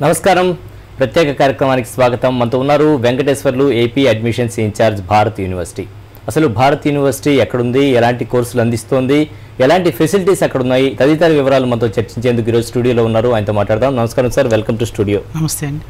నమస్కారం ప్రత్యేక కార్యక్రమానికి స్వాగతం మనతో ఉన్నారు Venkateswarlu AP admissions incharge Bharat university అసలు భారత్ యూనివర్సిటీ ఎక్కడుంది ఎలాంటి కోర్సులు అందిస్తోంది ఎలాంటి ఫెసిలిటీస్ అక్కడ ఉన్నాయి తదితర వివరాలు మనతో చర్చించేందుకు ఈరోజు స్టూడియోలో ఉన్నారు ఆయనతో మాట్లాడదాం నమస్కారం సార్ వెల్కమ్ టు స్టూడియో నమస్తే అండి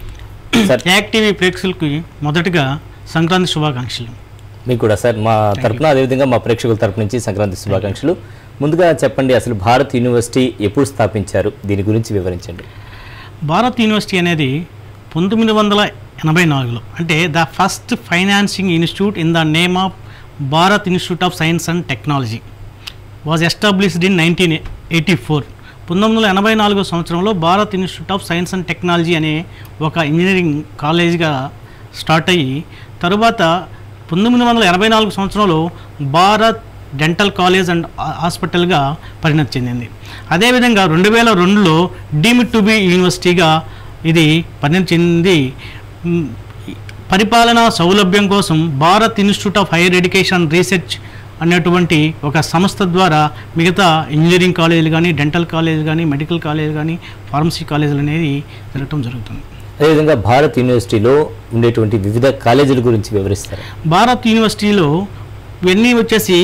సార్ యాక్ టీవీ ప్రేక్షకులకి మొదటగా సంక్రాంతి శుభాకాంక్షలు మీకు కూడా సార్ మా తరపున అదేవిధంగా మా ప్రేక్షకుల తరపు నుంచి సంక్రాంతి శుభాకాంక్షలు ముందుగా చెప్పండి అసలు భారత్ యూనివర్సిటీ ఎప్పుడు స్థాపించారు దీని గురించి వివరించండి భారత్ యూనివర్సిటీ అనేది పంతొమ్మిది వందల ఎనభై నాలుగులో అంటే the first financing institute in the name of Bharat institute of science and technology was established in nineteen eighty four పంతొమ్మిది వందల ఎనభై నాలుగో సంవత్సరంలో Bharat institute of science and technology అనే ఒక ఇంజనీరింగ్ కాలేజ్గా స్టార్ట్ అయ్యి తరువాత పంతొమ్మిది వందల ఎనభై నాలుగు సంవత్సరంలో భారత్ డెంటల్ కాలేజ్ అండ్ హాస్పిటల్గా పరిణతి చెందింది అదేవిధంగా రెండు వేల రెండులో డీమ్డ్ టు బి యూనివర్సిటీగా ఇది పరిణతి చెంది మ్, పరిపాలనా సౌలభ్యం కోసం Bharat institute of higher education and research అనేటువంటి ఒక సంస్థ ద్వారా మిగతా ఇంజనీరింగ్ కాలేజీలు కానీ డెంటల్ కాలేజ్ కానీ మెడికల్ కాలేజ్ కానీ ఫార్మసీ కాలేజీలు అనేది జరగటం జరుగుతుంది అదేవిధంగా భారత్ యూనివర్సిటీలో ఉండేటువంటి వివిధ కాలేజీల గురించి వివరిస్తారు భారత్ యూనివర్సిటీలో ఇవన్నీ వచ్చేసి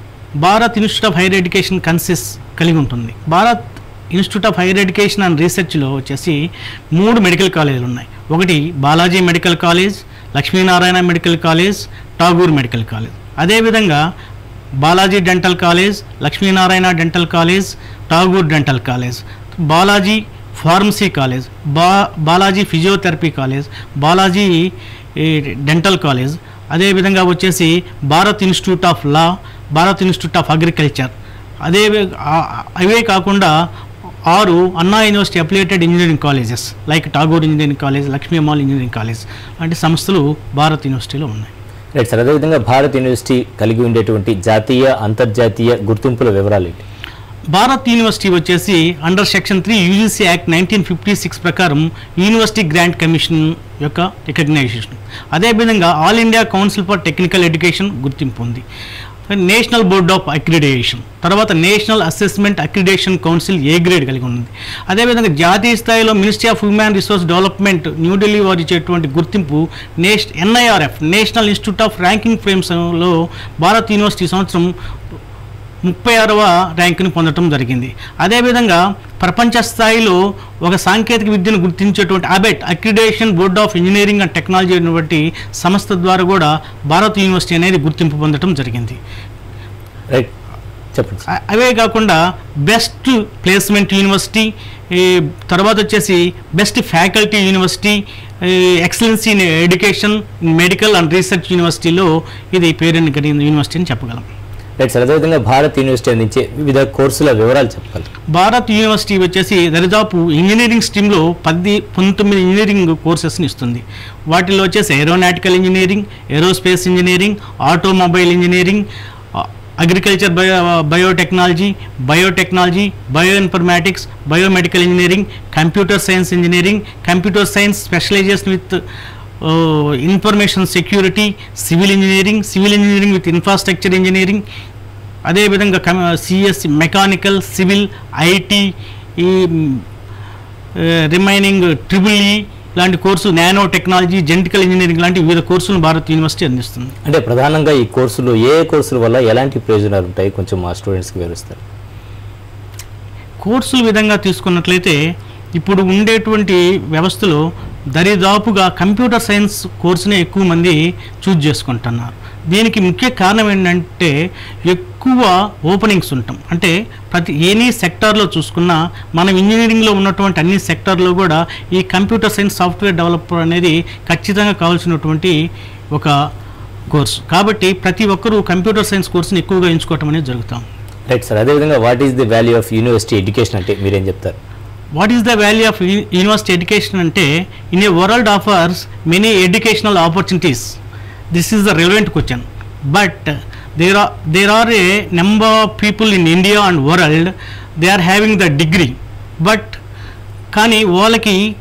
Bharat institute of higher education consists కలిగి ఉంటుంది Bharat institute of higher education and రీసెర్చ్లో వచ్చేసి మూడు మెడికల్ కాలేజీలు ఉన్నాయి ఒకటి Balaji medical college Lakshminarayana medical college Tagore medical college అదేవిధంగా Balaji dental college Lakshminarayana dental college Tagore dental college Balaji pharmacy college బా బాలాజీ ఫిజియోథెరపీ కాలేజ్ బాలాజీ ఈ, డెంటల్ కాలేజ్ అదేవిధంగా వచ్చేసి Bharat institute of law Bharat institute of agriculture అదే వి- ఆ- అవే కాకుండా ఆరు Anna university affiliated engineering colleges like Tagore engineering college Lakshmi Ammal engineering college లాంటి సంస్థలు భారత్ యూనివర్సిటీలో ఉన్నాయి రైట్ సార్ అదేవిధంగా భారత్ యూనివర్సిటీ కలిగి ఉండేటువంటి జాతీయ అంతర్జాతీయ గుర్తింపుల వివరాలు ఏంటి భారత్ యూనివర్సిటీ వచ్చేసి under section three UGC act nineteen fifty six ప్రకారం యూనివర్సిటీ గ్రాంట్ కమిషన్ యొక్క రికగ్నైజేషన్ అదేవిధంగా all India council for technical education గుర్తింపు ఉంది నేషనల్ బోర్డ్ ఆఫ్ అక్రిడేషన్ తర్వాత national assessment accreditation council A grade కలిగి ఉంది అదేవిధంగా జాతీయ స్థాయిలో ministry of human resource development New Delhi వారు ఇచ్చేటువంటి గుర్తింపు నేష్ NIRF national institute of ranking ఫ్రేమ్స్లో భారత్ యూనివర్సిటీ సంవత్సరం ముప్పై ఆరవ ర్యాంకుని పొందడం జరిగింది అదేవిధంగా ప్రపంచ స్థాయిలో ఒక సాంకేతిక విద్యను గుర్తించేటువంటి ABET accreditation board of engineering and technology అనేటువంటి సంస్థ ద్వారా కూడా భారత్ యూనివర్సిటీ అనేది గుర్తింపు పొందడం జరిగింది రైట్ చెప్పండి సార్ అ- అవే కాకుండా బెస్ట్ ప్లేస్మెంట్ యూనివర్సిటీ ఈ తర్వాత వచ్చేసి best faculty university excellency in education medical and research యూనివర్సిటీలో ఇది పేరుని కలిగిన యూనివర్సిటీ అని చెప్పగలం రైట్ సార్ అదేవిధంగా భారత్ యూనివర్సిటీ అందించే వివిధ కోర్సుల వివరాలు చెప్పగలరు భారత్ యూనివర్సిటీ వచ్చేసి దరిదాపు ఇంజనీరింగ్ స్ట్రీమ్లో పది పంతొమ్మిది ఇంజనీరింగ్ కోర్సెస్ని ఇస్తుంది వాటిలో వచ్చేసి aeronautical engineering aerospace engineering automobile engineering agriculture bio biotechnology biotechnology bio informatics biomedical engineering computer science engineering computer science specialization with information security civil engineering civil engineering with infrastructure engineering అదేవిధంగా CSC mechanical civil IT ఈ remaining triple E లాంటి course nano technology genetical engineering లాంటి వివిధ కోర్సులను Bharat university అందిస్తుంది అంటే ప్రధానంగా ఈ కోర్సులు ఏ ఏ కోర్సుల వల్ల ఎలాంటి ప్రయోజనాలు ఉంటాయి కొంచెం మా స్టూడెంట్స్కి వివరిస్తారు కోర్సుల విధంగా తీసుకున్నట్లయితే ఇప్పుడు ఉండేటువంటి వ్యవస్థలో దరిదాపుగా కంప్యూటర్ సైన్స్ కోర్సునే ఎక్కువ మంది చూజ్ చేసుకుంటున్నారు దీనికి ముఖ్య కారణం ఏంటంటే ఎక్కువ ఓపెనింగ్స్ ఉంటాం అంటే ప్రతి ఎనీ సెక్టార్లో చూసుకున్నా మనం ఇంజనీరింగ్లో ఉన్నటువంటి అన్ని సెక్టార్లో కూడా ఈ కంప్యూటర్ సైన్స్ సాఫ్ట్వేర్ డెవలపర్ అనేది ఖచ్చితంగా కావాల్సినటువంటి ఒక కోర్సు కాబట్టి ప్రతి ఒక్కరూ కంప్యూటర్ సైన్స్ కోర్సుని ఎక్కువగా ఎంచుకోవటం అనేది జరుగుతాం రైట్ సార్ అదేవిధంగా what is the value of university education అంటే మీరేం చెప్తారు what is the value of university education అంటే in a world offers many educational opportunities this is the relevant question but there are there are a number of people in India and world they are having the degree but కానీ వాళ్ళకి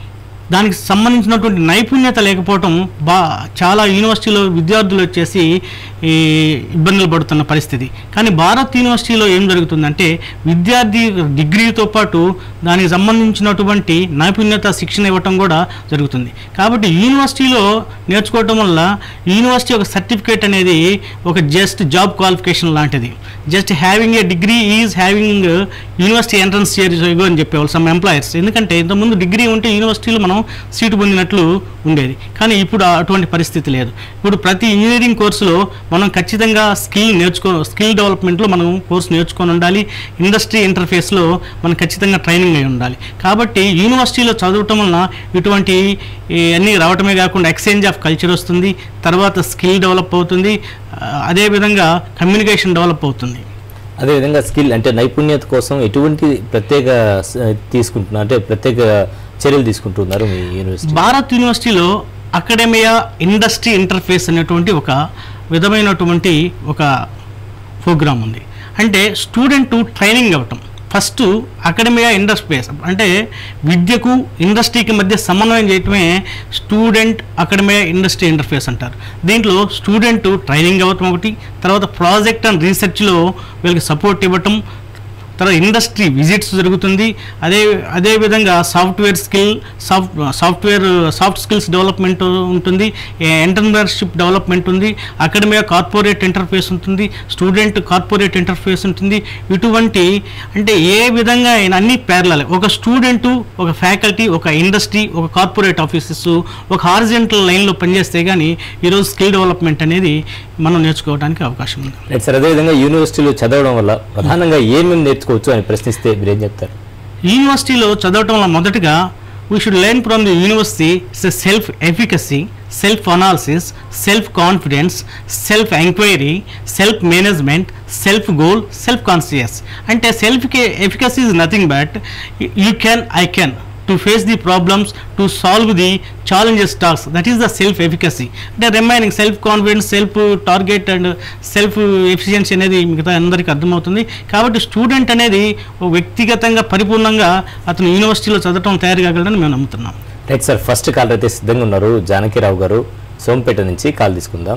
దానికి సంబంధించినటువంటి నైపుణ్యత లేకపోవటం బా చాలా యూనివర్సిటీలో విద్యార్థులు వచ్చేసి ఈ ఇబ్బందులు పడుతున్న పరిస్థితి కానీ భారత్ యూనివర్సిటీలో ఏం జరుగుతుందంటే విద్యార్థి డిగ్రీతో పాటు దానికి సంబంధించినటువంటి నైపుణ్యత శిక్షణ ఇవ్వటం కూడా జరుగుతుంది కాబట్టి యూనివర్సిటీలో నేర్చుకోవటం వల్ల యూనివర్సిటీ ఒక సర్టిఫికేట్ అనేది ఒక జస్ట్ జాబ్ క్వాలిఫికేషన్ లాంటిది just having a degree is having university entrance చేయగో అని చెప్పేవాళ్ళు సమ్ ఎంప్లాయర్స్ ఎందుకంటే ఇంతకుముందు డిగ్రీ ఉంటే యూనివర్సిటీలో మనం సీటు పొందినట్లు ఉండేది కానీ ఇప్పుడు అటువంటి పరిస్థితి లేదు ఇప్పుడు ప్రతి ఇంజనీరింగ్ కోర్సులో మనం ఖచ్చితంగా స్కిల్ నేర్చుకో స్కిల్ డెవలప్మెంట్లో మనం కోర్సు నేర్చుకొని ఉండాలి ఇండస్ట్రీ ఇంటర్ఫేస్లో మనం ఖచ్చితంగా ట్రైనింగ్ అయి ఉండాలి కాబట్టి యూనివర్సిటీలో చదవటం వలన ఇటువంటి ఈ అన్నీ రావటమే కాకుండా ఎక్స్చేంజ్ ఆఫ్ కల్చర్ వస్తుంది తర్వాత స్కిల్ డెవలప్ అవుతుంది ఆ, అదేవిధంగా కమ్యూనికేషన్ డెవలప్ అవుతుంది అదేవిధంగా స్కిల్ అంటే నైపుణ్యత కోసం ఎటువంటి ప్రత్యేక స- తీసుకుంటున్నారు అంటే ప్రత్యేక చర్యలు తీసుకుంటున్నారు మీ యూనివర్సిటీ భారత్ యూనివర్సిటీలో అకాడమియా ఇండస్ట్రీ ఇంటర్ఫేస్ అనేటువంటి ఒక విధమైనటువంటి ఒక ప్రోగ్రామ్ ఉంది అంటే స్టూడెంట్ ట్రైనింగ్ అవ్వటం ఫస్ట్ అకాడమియా ఇండస్ట్రీస్ అంటే విద్యకు ఇండస్ట్రీకి మధ్య సమన్వయం చేయటమే స్టూడెంట్ అకాడమియా ఇండస్ట్రీ ఇంటర్ఫేస్ అంటారు దీంట్లో స్టూడెంట్ ట్రైనింగ్ అవ్వటం ఒకటి తర్వాత ప్రాజెక్ట్ అండ్ రీసెర్చ్లో వీళ్ళకి సపోర్ట్ ఇవ్వటం తర్వాత ఇండస్ట్రీ విజిట్స్ జరుగుతుంది అదే అదే విధంగా software skill soft software soft skills development ఉంటుంది ఎంటర్ప్రినర్షిప్ డెవలప్మెంట్ ఉంది అకాడమియా కార్పొరేట్ ఇంటర్ఫేస్ ఉంటుంది స్టూడెంట్ కార్పొరేట్ ఇంటర్ఫేస్ ఉంటుంది ఇటువంటి అంటే ఏ విధంగా అయినా అన్ని పేర్లాలి ఒక స్టూడెంట్ ఒక ఫ్యాకల్టీ ఒక ఇండస్ట్రీ ఒక కార్పొరేట్ ఆఫీసెస్ ఒక హారిజెంటల్ లైన్లో పనిచేస్తే కానీ ఈరోజు స్కిల్ డెవలప్మెంట్ అనేది మనం నేర్చుకోవడానికి అవకాశం ఉంది రైట్ సార్ అదేవిధంగా యూనివర్సిటీలో చదవడం వల్ల ప్రధానంగా ఏమేమి నేర్చుకోవచ్చు అని ప్రశ్నిస్తే మీరేం చెప్తారు యూనివర్సిటీలో చదవటం వల్ల మొదటగా we should learn from the university it's self efficacy self analysis self confidence self enquiry self management self goal self conscious అంటే self efficacy is nothing but you can I can to face the problems to solve the challenges task that is the self efficacy అంటే remaining self confidence self target and self efficiency అనేది మిగతా అందరికీ అర్థమవుతుంది కాబట్టి student అనేది ఓ వ్యక్తిగతంగా పరిపూర్ణంగా అతను యూనివర్సిటీలో చదవటం తయారు కాగలడని మేము నమ్ముతున్నాం రైట్ సార్ ఫస్ట్ కాల్ అయితే సిద్ధంగా ఉన్నారు జానకిరావు గారు సోంపేట నుంచి కాల్ తీసుకుందాం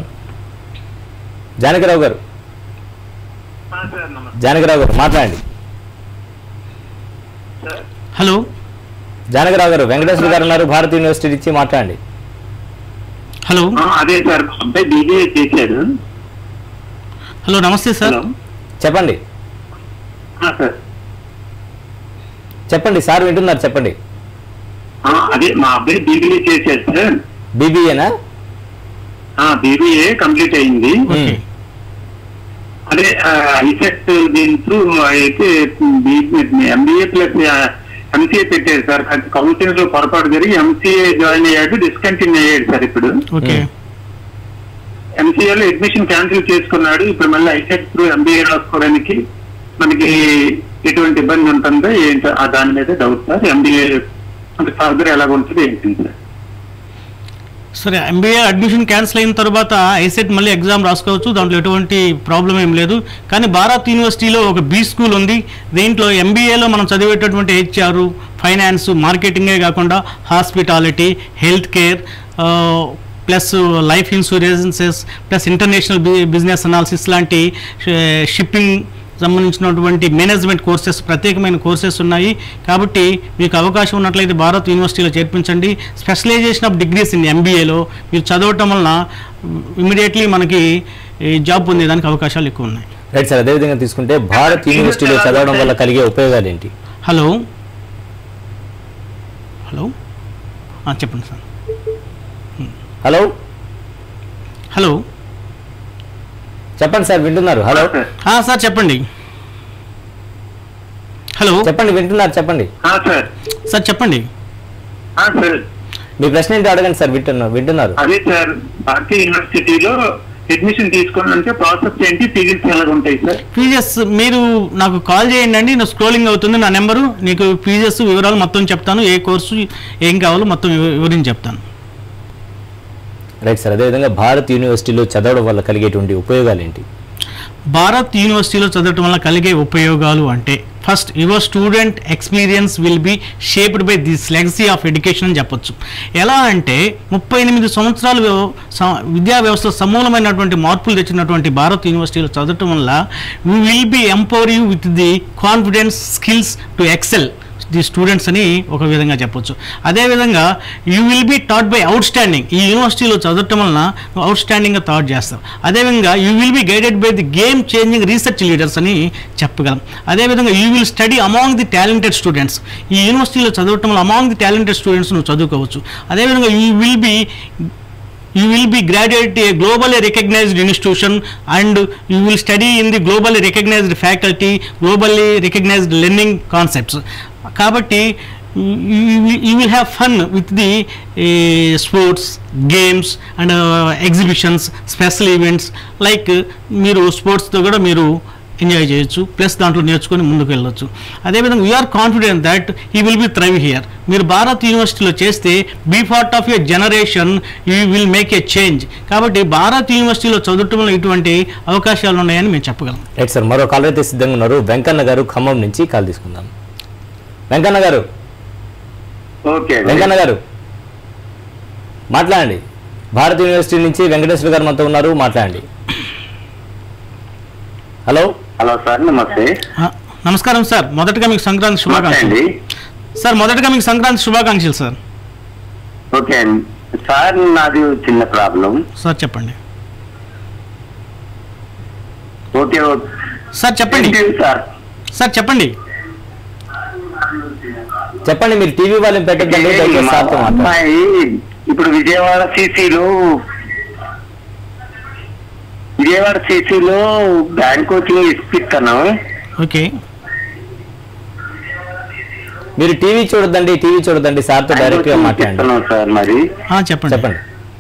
జానకిరావు గారు సార్ నమస్తే జానకిరావు గారు మాట్లాడండి సార్ హలో జానకిరావు గారు వెంకటేశ్వర గారు ఉన్నారు భారత్ యూనివర్సిటీ నుంచి మాట్లాడండి హలో ఆ, అదే సార్ మా అబ్బాయి బీబీఏ చేశాడు హలో నమస్తే సార్ హలో చెప్పండి ఆ, సార్ చెప్పండి సార్ వింటున్నారు చెప్పండి ఆ, అదే మా అబ్బాయి బీబీఏ చేశాడు సార్ బీబీఏనా బీబీఏ కంప్లీట్ అయింది ఓకే అదే ఐసెట్ దీని త్రూ అయితే ఎంబీఏ ప్లస్ ఎంసీఏ పెట్టారు సార్ కౌన్సిలింగ్ లో పొరపాటు జరిగి ఎంసీఏ జాయిన్ అయ్యాడు డిస్కంటిన్యూ అయ్యాడు సార్ ఇప్పుడు ఓకే ఎంసీఏ లో అడ్మిషన్ క్యాన్సిల్ చేసుకున్నాడు ఇప్పుడు మళ్ళీ ఐసెట్ త్రూ ఎంబీఏ రాసుకోవడానికి మనకి ఎటువంటి ఇబ్బంది ఉంటుందో ఏంటో ఆ దాని మీద డౌట్ సార్ ఎంబీఏ అంటే ఫర్దర్ ఎలాగ ఉంటుంది ఏంటి సార్ సరే ఎంబీఏ అడ్మిషన్ క్యాన్సిల్ అయిన తర్వాత ఐసెట్ మళ్ళీ ఎగ్జామ్ రాసుకోవచ్చు దాంట్లో ఎటువంటి ప్రాబ్లం ఏం లేదు కానీ భారత్ యూనివర్సిటీలో ఒక బీ స్కూల్ ఉంది దీంట్లో ఎంబీఏలో మనం చదివేటటువంటి హెచ్ఆర్ ఫైనాన్స్ మార్కెటింగే కాకుండా hospitality health care plus life insurances plus international business analysis లాంటి షిప్పింగ్ సంబంధించినటువంటి మేనేజ్మెంట్ కోర్సెస్ ప్రత్యేకమైన కోర్సెస్ ఉన్నాయి కాబట్టి మీకు అవకాశం ఉన్నట్లయితే భారత్ యూనివర్సిటీలో చేర్పించండి స్పెషలైజేషన్ ఆఫ్ డిగ్రీస్ ఇన్ ఎంబీఏలో మీరు చదవటం వలన ఇమీడియట్లీ మనకి ఈ జాబ్ పొందేదానికి అవకాశాలు ఎక్కువ ఉన్నాయి రైట్ సార్ అదేవిధంగా తీసుకుంటే భారత్ యూనివర్సిటీలో చదవడం వల్ల కలిగే ఉపయోగాలు ఏంటి హలో హలో ఆ, చెప్పండి సార్ హలో హలో చెప్పండి సార్ వింటున్నారు హలో సార్ ఆ, సార్ చెప్పండి హలో చెప్పండి వింటున్నారు చెప్పండి ఆ, సార్ సార్ చెప్పండి ఆ, సార్ మీ ప్రశ్న ఏంటో అడగండి సార్ వింటున్నారు వింటున్నారు అదే సార్ భారతీయ యూనివర్సిటీలో అడ్మిషన్ తీసుకోవాలంటే ప్రాసెస్ ఏంటి ఫీజెస్ ఎలాగ ఉంటాయి సార్ ఫీజెస్ మీరు నాకు కాల్ చేయండి అండి నా స్క్రోలింగ్ అవుతుంది నా నెంబరు నీకు ఫీజెస్ వివరాలు మొత్తం చెప్తాను ఏ కోర్సు ఏం కావాలో మొత్తం వివ- వివరించి చెప్తాను రైట్ సార్ అదేవిధంగా భారత్ యూనివర్సిటీలో చదవడం వల్ల కలిగేటువంటి ఉపయోగాలు ఏంటి భారత్ యూనివర్సిటీలో చదవటం వల్ల కలిగే ఉపయోగాలు అంటే first your student experience will be shaped by this legacy of education అని చెప్పొచ్చు ఎలా అంటే ముప్పై ఎనిమిది సంవత్సరాలు వ్యవ- స- విద్యా వ్యవస్థ సమూలమైనటువంటి మార్పులు తెచ్చినటువంటి భారత్ యూనివర్సిటీలో చదవటం వల్ల we will be empower you with the confidence skills to excel the students అని ఒక విధంగా చెప్పొచ్చు అదేవిధంగా you will be taught by outstanding ఈ యూనివర్సిటీలో చదవటం వలన నువ్వు అవుట్ స్టాండింగ్గా థాట్ చేస్తావు అదేవిధంగా you will be guided by the game changing research leaders అని చెప్పగలం అదేవిధంగా you will study among the talented students ఈ యూనివర్సిటీలో చదవటం వల్ల అమాంగ్ ది టాలెంటెడ్ స్టూడెంట్స్ నువ్వు చదువుకోవచ్చు అదేవిధంగా you will be you will be graduate a globally recognized institution and you will study in the globally recognized faculty globally recognized learning concepts కాబట్టి you will have fun with the sports games and exhibitions special events like మీరు స్పోర్ట్స్తో కూడా మీరు enjoy చేయొచ్చు plus దాంట్లో నేర్చుకొని ముందుకు వెళ్ళొచ్చు అదేవిధంగా వీఆర్ కాన్ఫిడెంట్ దట్ ఈ విల్ బి థ్రైవ్ హియర్ మీరు భారత్ యూనివర్సిటీలో చేస్తే be part of a generation you will make a change కాబట్టి భారత్ యూనివర్సిటీలో చదవటంలో ఇటువంటి అవకాశాలు ఉన్నాయని మేము చెప్పగలం రైట్ సార్ మరో కాల్ అయితే సిద్ధంగా ఉన్నారు వెంకన్న గారు ఖమ్మం నుంచి కాల్ తీసుకుందాం వెంకన్న గారు ఓకే వెంకన్న గారు మాట్లాడండి భారత్ యూనివర్సిటీ నుంచి వెంకటేశ్వర గారు మనతో ఉన్నారు మాట్లాడండి హలో హలో సార్ నమస్తే ఆ, నమస్కారం సార్ మొదటగా మీకు సంక్రాంతి నమస్తే శుభాకాంక్షలు అండి సార్ మొదటగా మీకు సంక్రాంతి శుభాకాంక్షలు సార్ ఓకే అండి సార్ నాది చిన్న ప్రాబ్లం సార్ చెప్పండి ఓకే ఓకే సార్ చెప్పండి ఏంటి సార్ సార్ చెప్పండి చెప్పండి మీరు టీవీ వాళ్ళని పెట్టద్దండి దయచేసి మా సార్తో మాట్లాడండి అమ్మాయి ఇప్పుడు విజయవాడ సిసిలో విజయవాడ సిసిలో బ్యాంక్ కోచింగ్ ఇప్పిస్తాను ఓకే మీరు టీవీ చూడొద్దండి టీవీ చూడొద్దండి సార్తో డైరెక్ట్ గా మాట్లాడండి ఇప్పిస్తున్నాం సార్ మరి ఆ, చెప్పండి చెప్పండి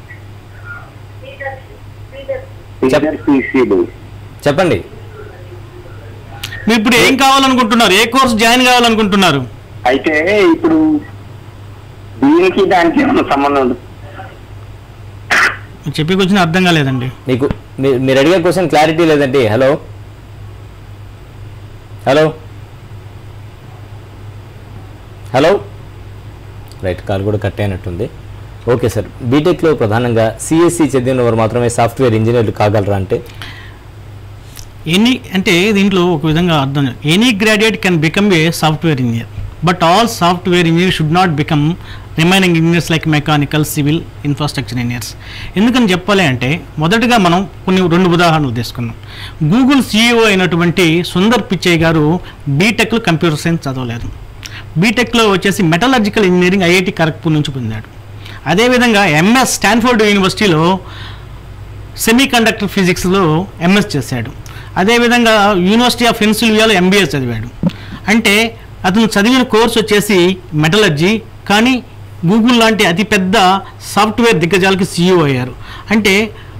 ఇద్దరు సిసిలు చెప్పండి మీరు ఇప్పుడు ఏం కావాలనుకుంటున్నారు ఏ కోర్స్ జాయిన్ కావాలనుకుంటున్నారు అయితే ఇప్పుడు దీనికి దానికి ఏమైనా సంబంధం ఉంది మీరు చెప్పే వచ్చిన అర్థం కాలేదండి మీకు మీ- మీరు అడిగే క్వశ్చన్ క్లారిటీ లేదండి హలో హలో హలో రైట్ కాల్ కూడా కట్ అయినట్టుంది ఓకే సార్ బీటెక్లో ప్రధానంగా సిఎస్సి చదివిన వారు మాత్రమే సాఫ్ట్వేర్ ఇంజనీర్లు కాగలరా అంటే ఎనీ అంటే దీంట్లో ఒక విధంగా అర్థం any graduate can become a software engineer but all software engineer should not become remaining engineers like mechanical civil infrastructure engineers ఎందుకని చెప్పాలి అంటే మొదటగా మనం కొన్ని రెండు ఉదాహరణలు తీసుకున్నాం గూగుల్ సీఈఓ అయినటువంటి సుందర్ పిచ్చయ్ గారు బీటెక్లో కంప్యూటర్ సైన్స్ చదవలేదు బీటెక్లో వచ్చేసి మెటలర్జికల్ ఇంజనీరింగ్ ఐఐటి ఖరగ్పూర్ నుంచి పొందాడు అదేవిధంగా ఎంఎస్ స్టాన్ఫోర్డ్ యూనివర్సిటీలో సెమీ కండక్టర్ ఫిజిక్స్లో ఎంఎస్ చేశాడు అదేవిధంగా యూనివర్సిటీ ఆఫ్ పెన్సిల్వియాలో ఎంబీఏ చదివాడు అంటే అతను చదివిన కోర్స్ వచ్చేసి మెటలర్జీ కానీ గూగుల్ లాంటి అతిపెద్ద సాఫ్ట్వేర్ దిగ్గజాలకి సీఈఓ అయ్యారు అంటే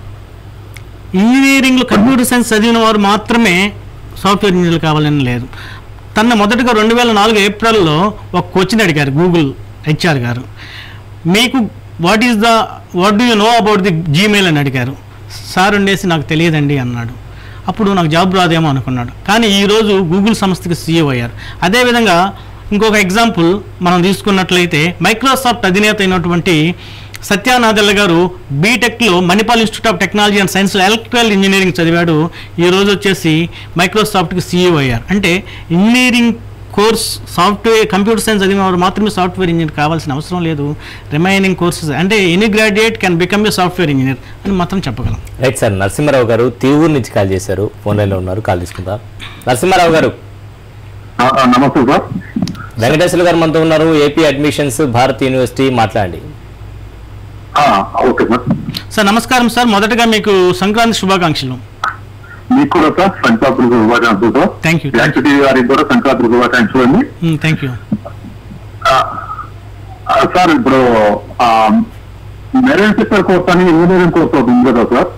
ఇంజనీరింగ్లో కంప్యూటర్ సైన్స్ చదివిన వారు మాత్రమే సాఫ్ట్వేర్ ఇంజనీర్లు కావాలని లేదు తన మొదటగా రెండు వేల నాలుగు ఏప్రిల్లో ఒక క్వశ్చన్ అడిగారు గూగుల్ హెచ్ఆర్ గారు మీకు what is the what do you know about the Gmail అని అడిగారు సార్ ఉండేసి నాకు తెలియదండి అన్నాడు అప్పుడు నాకు జాబ్ రాదేమో అనుకున్నాడు కానీ ఈరోజు గూగుల్ సంస్థకి సీఈఓ అయ్యారు అదేవిధంగా ఇంకొక ఎగ్జాంపుల్ మనం తీసుకున్నట్లయితే మైక్రోసాఫ్ట్ అధినేత అయినటువంటి సత్యానాదెల్ల గారు బీటెక్లో Manipal institute of technology and సైన్స్లో ఎలక్ట్రికల్ ఇంజనీరింగ్ చదివాడు ఈ రోజు వచ్చేసి మైక్రోసాఫ్ట్కి సీఈఓ అయ్యారు అంటే engineering course software computer science చదివిన వారు మాత్రమే సాఫ్ట్వేర్ ఇంజనీర్ కావాల్సిన అవసరం లేదు రిమైనింగ్ కోర్సెస్ అంటే any graduate can become a software engineer అని మాత్రం చెప్పగలం రైట్ సార్ నరసింహారావు గారు తిరువురు నుంచి కాల్ చేశారు ఫోన్ లైన్లో ఉన్నారు కాల్ తీసుకుందాం నరసింహారావు గారు నమస్తే సార్ వెంకటేశ్వర గారు మనతో ఉన్నారు ఏపీ అడ్మిషన్స్ భారత్ యూనివర్సిటీ మాట్లాడండి ఓకే సార్ సార్ నమస్కారం సార్ మొదటగా మీకు సంక్రాంతి శుభాకాంక్షలు మీకు కూడా సార్ సంక్రాంతి శుభాకాంక్షలు sir thank you black TV గారికి కూడా సంక్రాంతి శుభాకాంక్షలు అండి థ్యాంక్ యూ ఆ, ఆ, సార్ ఇప్పుడు మెరైన్ సెక్టర్ కోర్స్ అని ఇంజనీరింగ్ కోర్స్ ఒకటి ఉంది కదా సార్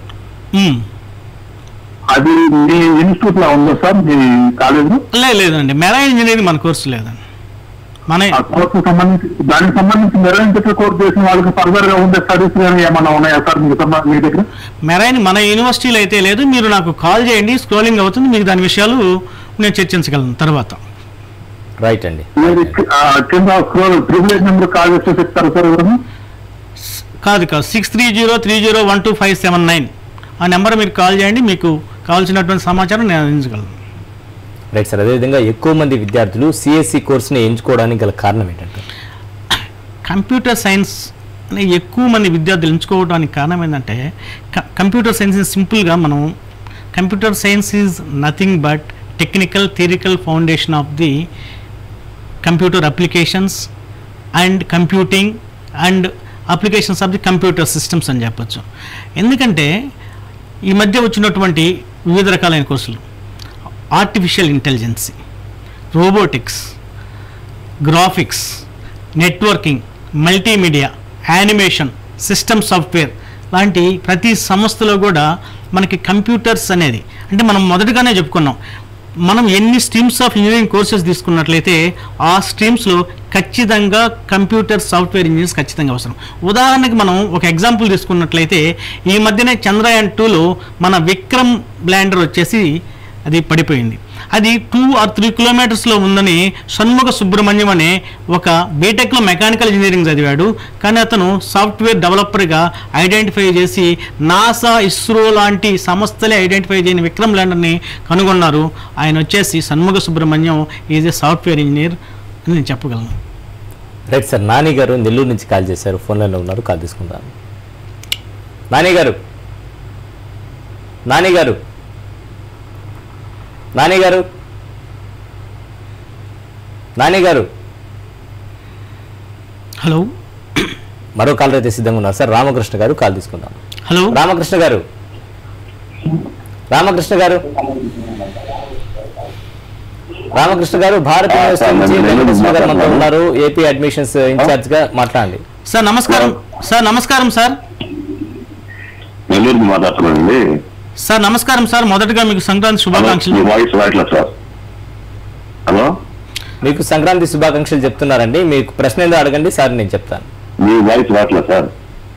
అది మీ ఇన్స్టిట్యూట్ లో ఉందా సార్ మీ కాలేజ్ లేదు లేదండి మెరైన్ ఇంజనీరింగ్ మన కోర్సు లేదండి మన ఆ కోర్సు సంబంధించి దానికి సంబంధించి మెరైన్ కోర్స్ చేసిన వాళ్ళకి ఫర్దర్ గా ఉండే స్టడీస్ కానీ ఏమన్నా ఉన్నాయా సార్ మీకు సంబ- మీ దగ్గర మెరైన్ మన యూనివర్సిటీలో అయితే లేదు మీరు నాకు కాల్ చేయండి స్క్రోలింగ్ అవుతుంది మీకు దాని విషయాలు నేను చర్చించగలను తర్వాత రైట్ అండి మీరు కి- ఆ కింద స్క్రోల్ ప్రివిలేజ్ నెంబర్ కాల్ చేస్తే చెప్తారు సార్ ఎవరు కాదు కాదు six three zero three zero one two five seven nine ఆ నెంబర్ మీరు కాల్ చేయండి మీకు కావాల్సినటువంటి సమాచారం నేను అందించగలను రైట్ సార్ అదేవిధంగా ఎక్కువ మంది విద్యార్థులు సిఎస్సి కోర్సుని ఎంచుకోవడానికి గల కారణం ఏంటంటే కంప్యూటర్ సైన్స్ అనే ఎక్కువ మంది విద్యార్థులు ఎంచుకోవడానికి కారణం ఏంటంటే క- కంప్యూటర్ సైన్స్ సింపుల్గా మనం computer science is nothing but technical theoretical foundation of the computer applications and computing and applications of the computer systems అని చెప్పొచ్చు ఎందుకంటే ఈ మధ్య వచ్చినటువంటి వివిధ రకాలైన కోర్సులు artificial intelligence robotics graphics networking multimedia animation system software లాంటి ప్రతి సంస్థలో కూడా మనకి కంప్యూటర్స్ అనేది అంటే మనం మొదటగానే చెప్పుకున్నాం మనం ఎన్ని స్ట్రీమ్స్ ఆఫ్ ఇంజనీరింగ్ కోర్సెస్ తీసుకున్నట్లయితే ఆ స్ట్రీమ్స్లో ఖచ్చితంగా కంప్యూటర్ సాఫ్ట్వేర్ ఇంజనీర్స్ ఖచ్చితంగా అవసరం ఉదాహరణకి మనం ఒక ఎగ్జాంపుల్ తీసుకున్నట్లయితే ఈ మధ్యనే చంద్రయాన్ టూలో మన విక్రమ్ ల్యాండర్ వచ్చేసి అది పడిపోయింది అది టూ ఆర్ త్రీ కిలోమీటర్స్లో ఉందని షణ్ముఖ సుబ్రహ్మణ్యం అనే ఒక బీటెక్లో మెకానికల్ ఇంజనీరింగ్ చదివాడు కానీ అతను సాఫ్ట్వేర్ డెవలపర్గా ఐడెంటిఫై చేసి నాసా ఇస్రో లాంటి సంస్థలే ఐడెంటిఫై చేయని విక్రమ్ ల్యాండర్ని కనుగొన్నారు ఆయన వచ్చేసి Shanmukha Subrahmanyam is a software engineer అని నేను చెప్పగలను రైట్ సార్ నాని గారు నెల్లూరు నుంచి కాల్ చేశారు ఫోన్ లైన్లో ఉన్నారు కాల్ తీసుకుంటాను నాని గారు నాని గారు నాని గారు నాని గారు హలో మరో కాల్ అయితే సిద్ధంగా ఉన్నారు సార్ రామకృష్ణ గారు కాల్ తీసుకుందాం హలో రామకృష్ణ గారు రామకృష్ణ గారు రామకృష్ణ గారు భారత యూనివర్సిటీ నుంచి వెంకటేశ్వర గారు మనతో ఉన్నారు ఏపీ అడ్మిషన్స్ ఇన్ఛార్జ్ గా మాట్లాడండి సార్ నమస్కారం సార్ నమస్కారం సార్ నెల్లూరు నుంచి మాట్లాడుతున్నానండి సార్ నమస్కారం సార్ మొదటగా మీకు సంక్రాంతి మీ శుభాకాంక్షలు వాయిస్ రావట్లేదు సార్ హలో మీకు సంక్రాంతి శుభాకాంక్షలు చెప్తున్నారండి మీకు ప్రశ్న ఏదో అడగండి సార్ నేను చెప్తాను మీ వాయిస్ రావట్లేదు సార్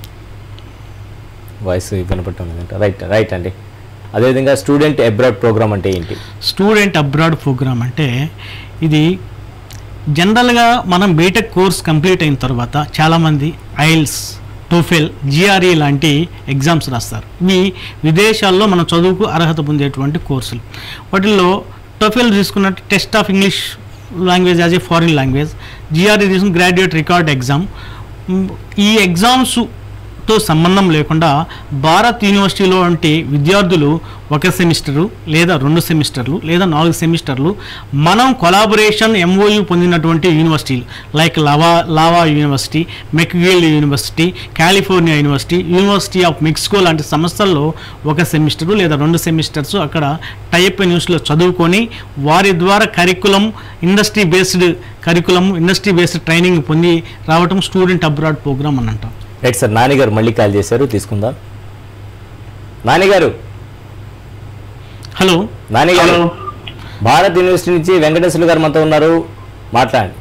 వాయిస్ వినపడుతుంది రైట్ రైట్ అండి అదేవిధంగా స్టూడెంట్ అబ్రాడ్ ప్రోగ్రామ్ అంటే ఏంటి స్టూడెంట్ అబ్రాడ్ ప్రోగ్రామ్ అంటే ఇది జనరల్గా మనం బీటెక్ కోర్స్ కంప్లీట్ అయిన తర్వాత చాలామంది ఐల్స్ టోఫెల్ జిఆర్ఈ లాంటి ఎగ్జామ్స్ రాస్తారు ఇవి విదేశాల్లో మనం చదువుకు అర్హత పొందేటువంటి కోర్సులు వాటిల్లో టోఫెల్ తీసుకున్నట్టు test of English language as a foreign language GRE తీసుకున్న గ్రాడ్యుయేట్ రికార్డ్ ఎగ్జామ్ మ్, ఈ ఎగ్జామ్స్ తో సంబంధం లేకుండా భారత్ యూనివర్సిటీలో వంటి విద్యార్థులు ఒక సెమిస్టరు లేదా రెండు సెమిస్టర్లు లేదా నాలుగు సెమిస్టర్లు మనం కొలాబొరేషన్ ఎంఓయు పొందినటువంటి యూనివర్సిటీలు like Laval Laval university McGill university California university university of Mexico లాంటి సంస్థల్లో ఒక సెమిస్టరు లేదా రెండు సెమిస్టర్స్ అక్కడ టైప్ న్యూస్లో చదువుకొని వారి ద్వారా curriculum industry based curriculum industry based training పొంది రావటం స్టూడెంట్ అబ్రాడ్ ప్రోగ్రామ్ అని అంటాం రైట్ సార్ నాని గారు మళ్ళీ కాల్ చేశారు తీసుకుందాం నాని గారు హలో నాని గారు హలో. భారత్ యూనివర్సిటీ నుంచి వెంకటేశ్వర గారు మనతో ఉన్నారు మాట్లాడండి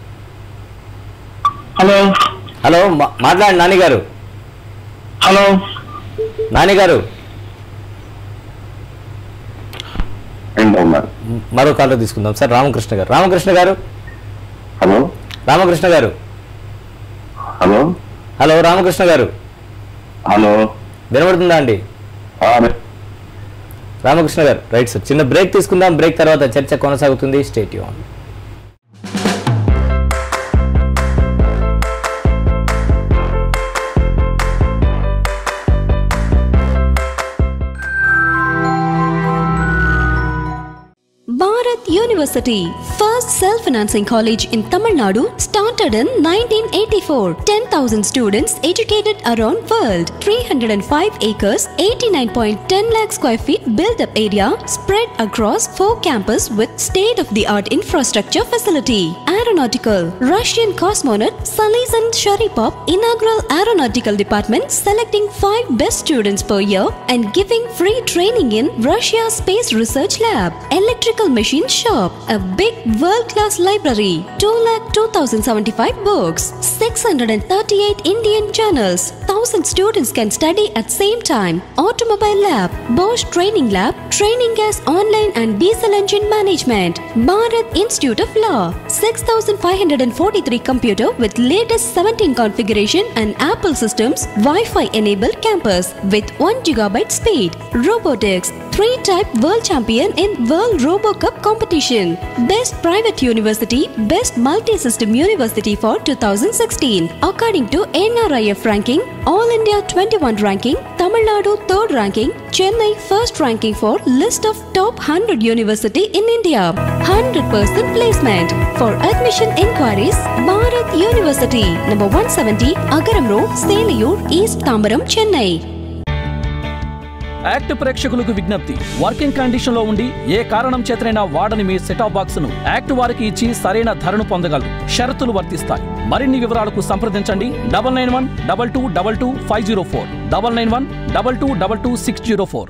హలో హలో మా- మాట్లాడండి నాని గారు హలో నాని గారు ఎంత ఉన్నారు మరో కాల్లో తీసుకుందాం సార్ రామకృష్ణ గారు రామకృష్ణ గారు హలో రామకృష్ణ గారు హలో హలో రామకృష్ణ గారు హలో వినబడుతుందా అండి ఆ, రామకృష్ణ గారు రైట్ సార్ చిన్న బ్రేక్ తీసుకుందాం బ్రేక్ తర్వాత చర్చ కొనసాగుతుంది స్టేట్ ఆన్ Bharat University, first self-financing college in Tamil Nadu, started in 1984. 10,000 students educated around world. 305 acres, 89.10 lakh square feet built-up area spread across four campus with state-of-the-art infrastructure facility. Aeronautical, Russian cosmonaut Salizan Sharipov inaugural aeronautical department selecting five best students per year and giving free training in Russia Space Research Lab. Electrical machine shop, a big world world-class library, 2,02,075 books, 638 Indian journals, 1000 students can study at same time. Automobile lab, Bosch training lab, training gas online and diesel engine management. Bharat Institute of Law, 6,543 computer with latest 17 configuration and Apple systems, Wi-Fi enabled campus with 1 gigabyte speed. Robotics, 3-type world champion in World Robo Cup competition. Best private university, best multi-system university for 2016. According to NRIF ranking, All India 21 ranking, Tamil Nadu 3rd ranking, Chennai 1st ranking for list of top 100 university in India. 100% placement. For admission inquiries, Bharat University, number 170, Agaram Road, Seliyur, East Tambaram, Chennai. ACT ప్రేక్షకులకు విజ్ఞప్తి working condition లో ఉండి ఏ కారణం చేతనైనా వాడని మీ set top box ను ACT వారికి ఇచ్చి సరైన ధరను పొందగలరు షరతులు వర్తిస్తాయి మరిన్ని వివరాలకు సంప్రదించండి double nine one double two double two five zero four double nine one double two double two six zero four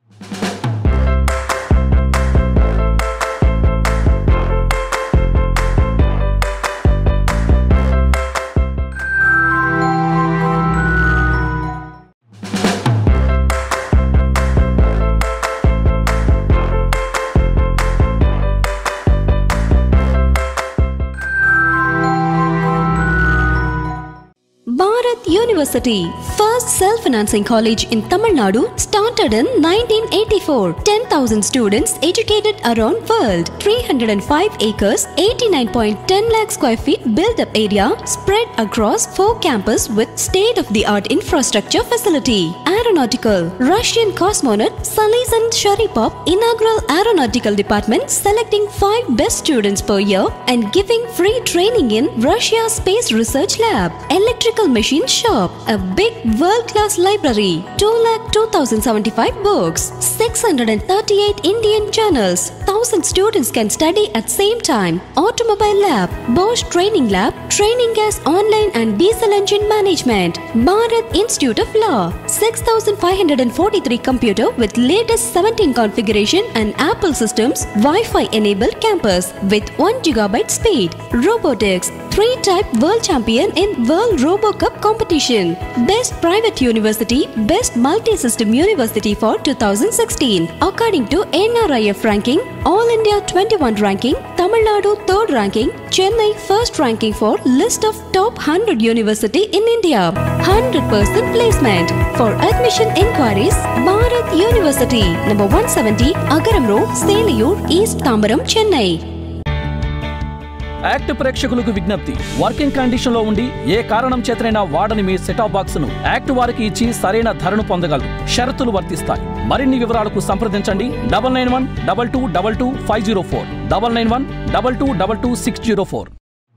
Bharat University, first self-financing college in Tamil Nadu, started in 1984. 10,000 students educated around world. 305 acres, 89.10 lakh square feet built-up area spread across four campus with state-of-the-art infrastructure facility. Aeronautical, Russian cosmonaut Salizan Sharipov inaugural aeronautical department selecting five best students per year and giving free training in Russia Space Research Lab. Electrical machine shop, a big world-class library, 2,02,075 books, 638 Indian journals, 1000 students can study at same time. Automobile lab, Bosch training lab, training gas online and diesel engine management. Bharat Institute of Law, 6,543 computer with latest 17 configuration and Apple systems, Wi-Fi enabled campus with 1 gigabyte speed. Robotics, 3-type world champion in World Robo Cup competition. Best private university, best multi-system university for 2016. According to NRIF ranking, All India 21 ranking, Tamil Nadu 3rd ranking, Chennai 1st ranking for list of top 100 university in India. 100% placement. For admission inquiries, Bharat University, number 170, Agaram Road, Seliyur, East Tambaram, Chennai. ACT ప్రేక్షకులకు విజ్ఞప్తి working condition లో ఉండి ఏ కారణం చేతనైనా వాడని మీ set top box ను ACT వారికి ఇచ్చి సరైన ధరను పొందగలరు షరతులు వర్తిస్తాయి మరిన్ని వివరాలకు సంప్రదించండి double nine one double two double two five zero four double nine one double two double two six zero four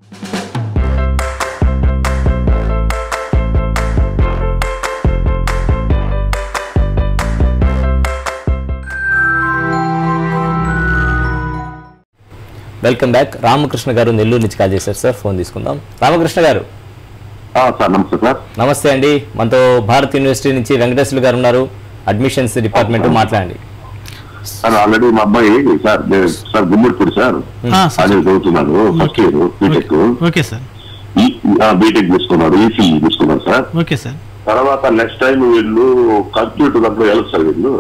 welcome back Ramakrishna గారు నెల్లూరు నుంచి కాల్ చేశారు సార్ ఫోన్ తీసుకుందాం రామకృష్ణ గారు ఆ, సార్ నమస్తే సార్ నమస్తే అండి మనతో భారత్ యూనివర్సిటీ నుంచి వెంకటేశ్వర గారు ఉన్నారు అడ్మిషన్స్ డిపార్ట్మెంట్ మాట్లాడండి సార్ ఆల్రెడీ మా అబ్బాయి సార్ నేను- సార్ గుమ్మడిపూడి సార్ ఆ, సార్. అదే చదువుతున్నాడు first year BTech okay sir BTech తీసుకున్నాడు ఈసీఈ తీసుకున్నాడు సార్ ఓకే సార్ తర్వాత నెక్స్ట్ టైం వీళ్ళు కంప్యూటర్ దాంట్లో వెళ్ళదు సార్ వీళ్ళు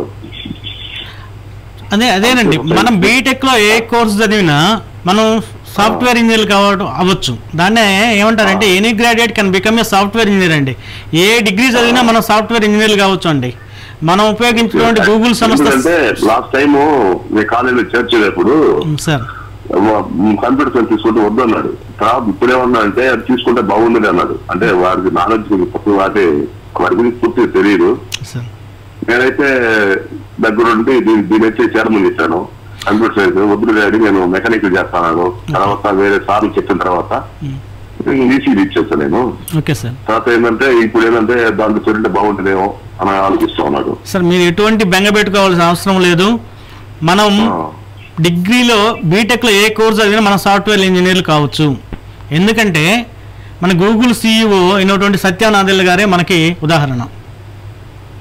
అదే అదేనండి మనం బీటెక్ లో ఏ కోర్స్ చదివినా మనం సాఫ్ట్వేర్ ఇంజనీర్ కావడం అవ్వచ్చు దాన్నే ఏమంటారంటే any graduate can become a software engineer అండి ఏ డిగ్రీ చదివినా మనం సాఫ్ట్వేర్ ఇంజనీర్ కావచ్చు అండి మనం ఉపయోగించినటువంటి గూగుల్ సంస్థ ఎందుకంటే లాస్ట్ టైం మీ కాలేజీలో చేర్చేటప్పుడు సార్ కంప్యూటర్ సైన్స్ తీసుకుంటే వద్దు అన్నాడు తర్వాత ఇప్పుడేమన్నా అంటే అది తీసుకుంటే బాగుంది అన్నాడు అంటే వాడికి నాలెడ్జ్ తక్కువ వాటి వాడి గురించి పూర్తిగా తెలియదు సార్ నేనైతే దగ్గరుండి దీని దీనైతే చేరమని చెప్పాను కంప్యూటర్ సైన్స్ వద్దు డాడీ నేను మెకానికల్ చేస్తాను తర్వాత వేరే సార్లు చెప్పిన తర్వాత ఈసీ ఇచ్చేస్తాను నేను ఓకే సార్ తర్వాత ఏంటంటే ఇప్పుడు ఏంటంటే దాంట్లో చేరింటే బాగుంటుందేమో అని ఆలోచిస్తా ఉన్నాడు సార్ మీరు ఎటువంటి బెంగ పెట్టుకోవాల్సిన అవసరం లేదు మనం ఆ, డిగ్రీలో బీటెక్లో ఏ కోర్స్ చదివినా మనం సాఫ్ట్వేర్ ఇంజనీర్లు కావచ్చు ఎందుకంటే మన గూగుల్ సీఈఓ అయినటువంటి సత్యానాథెల్ గారే మనకి ఉదాహరణ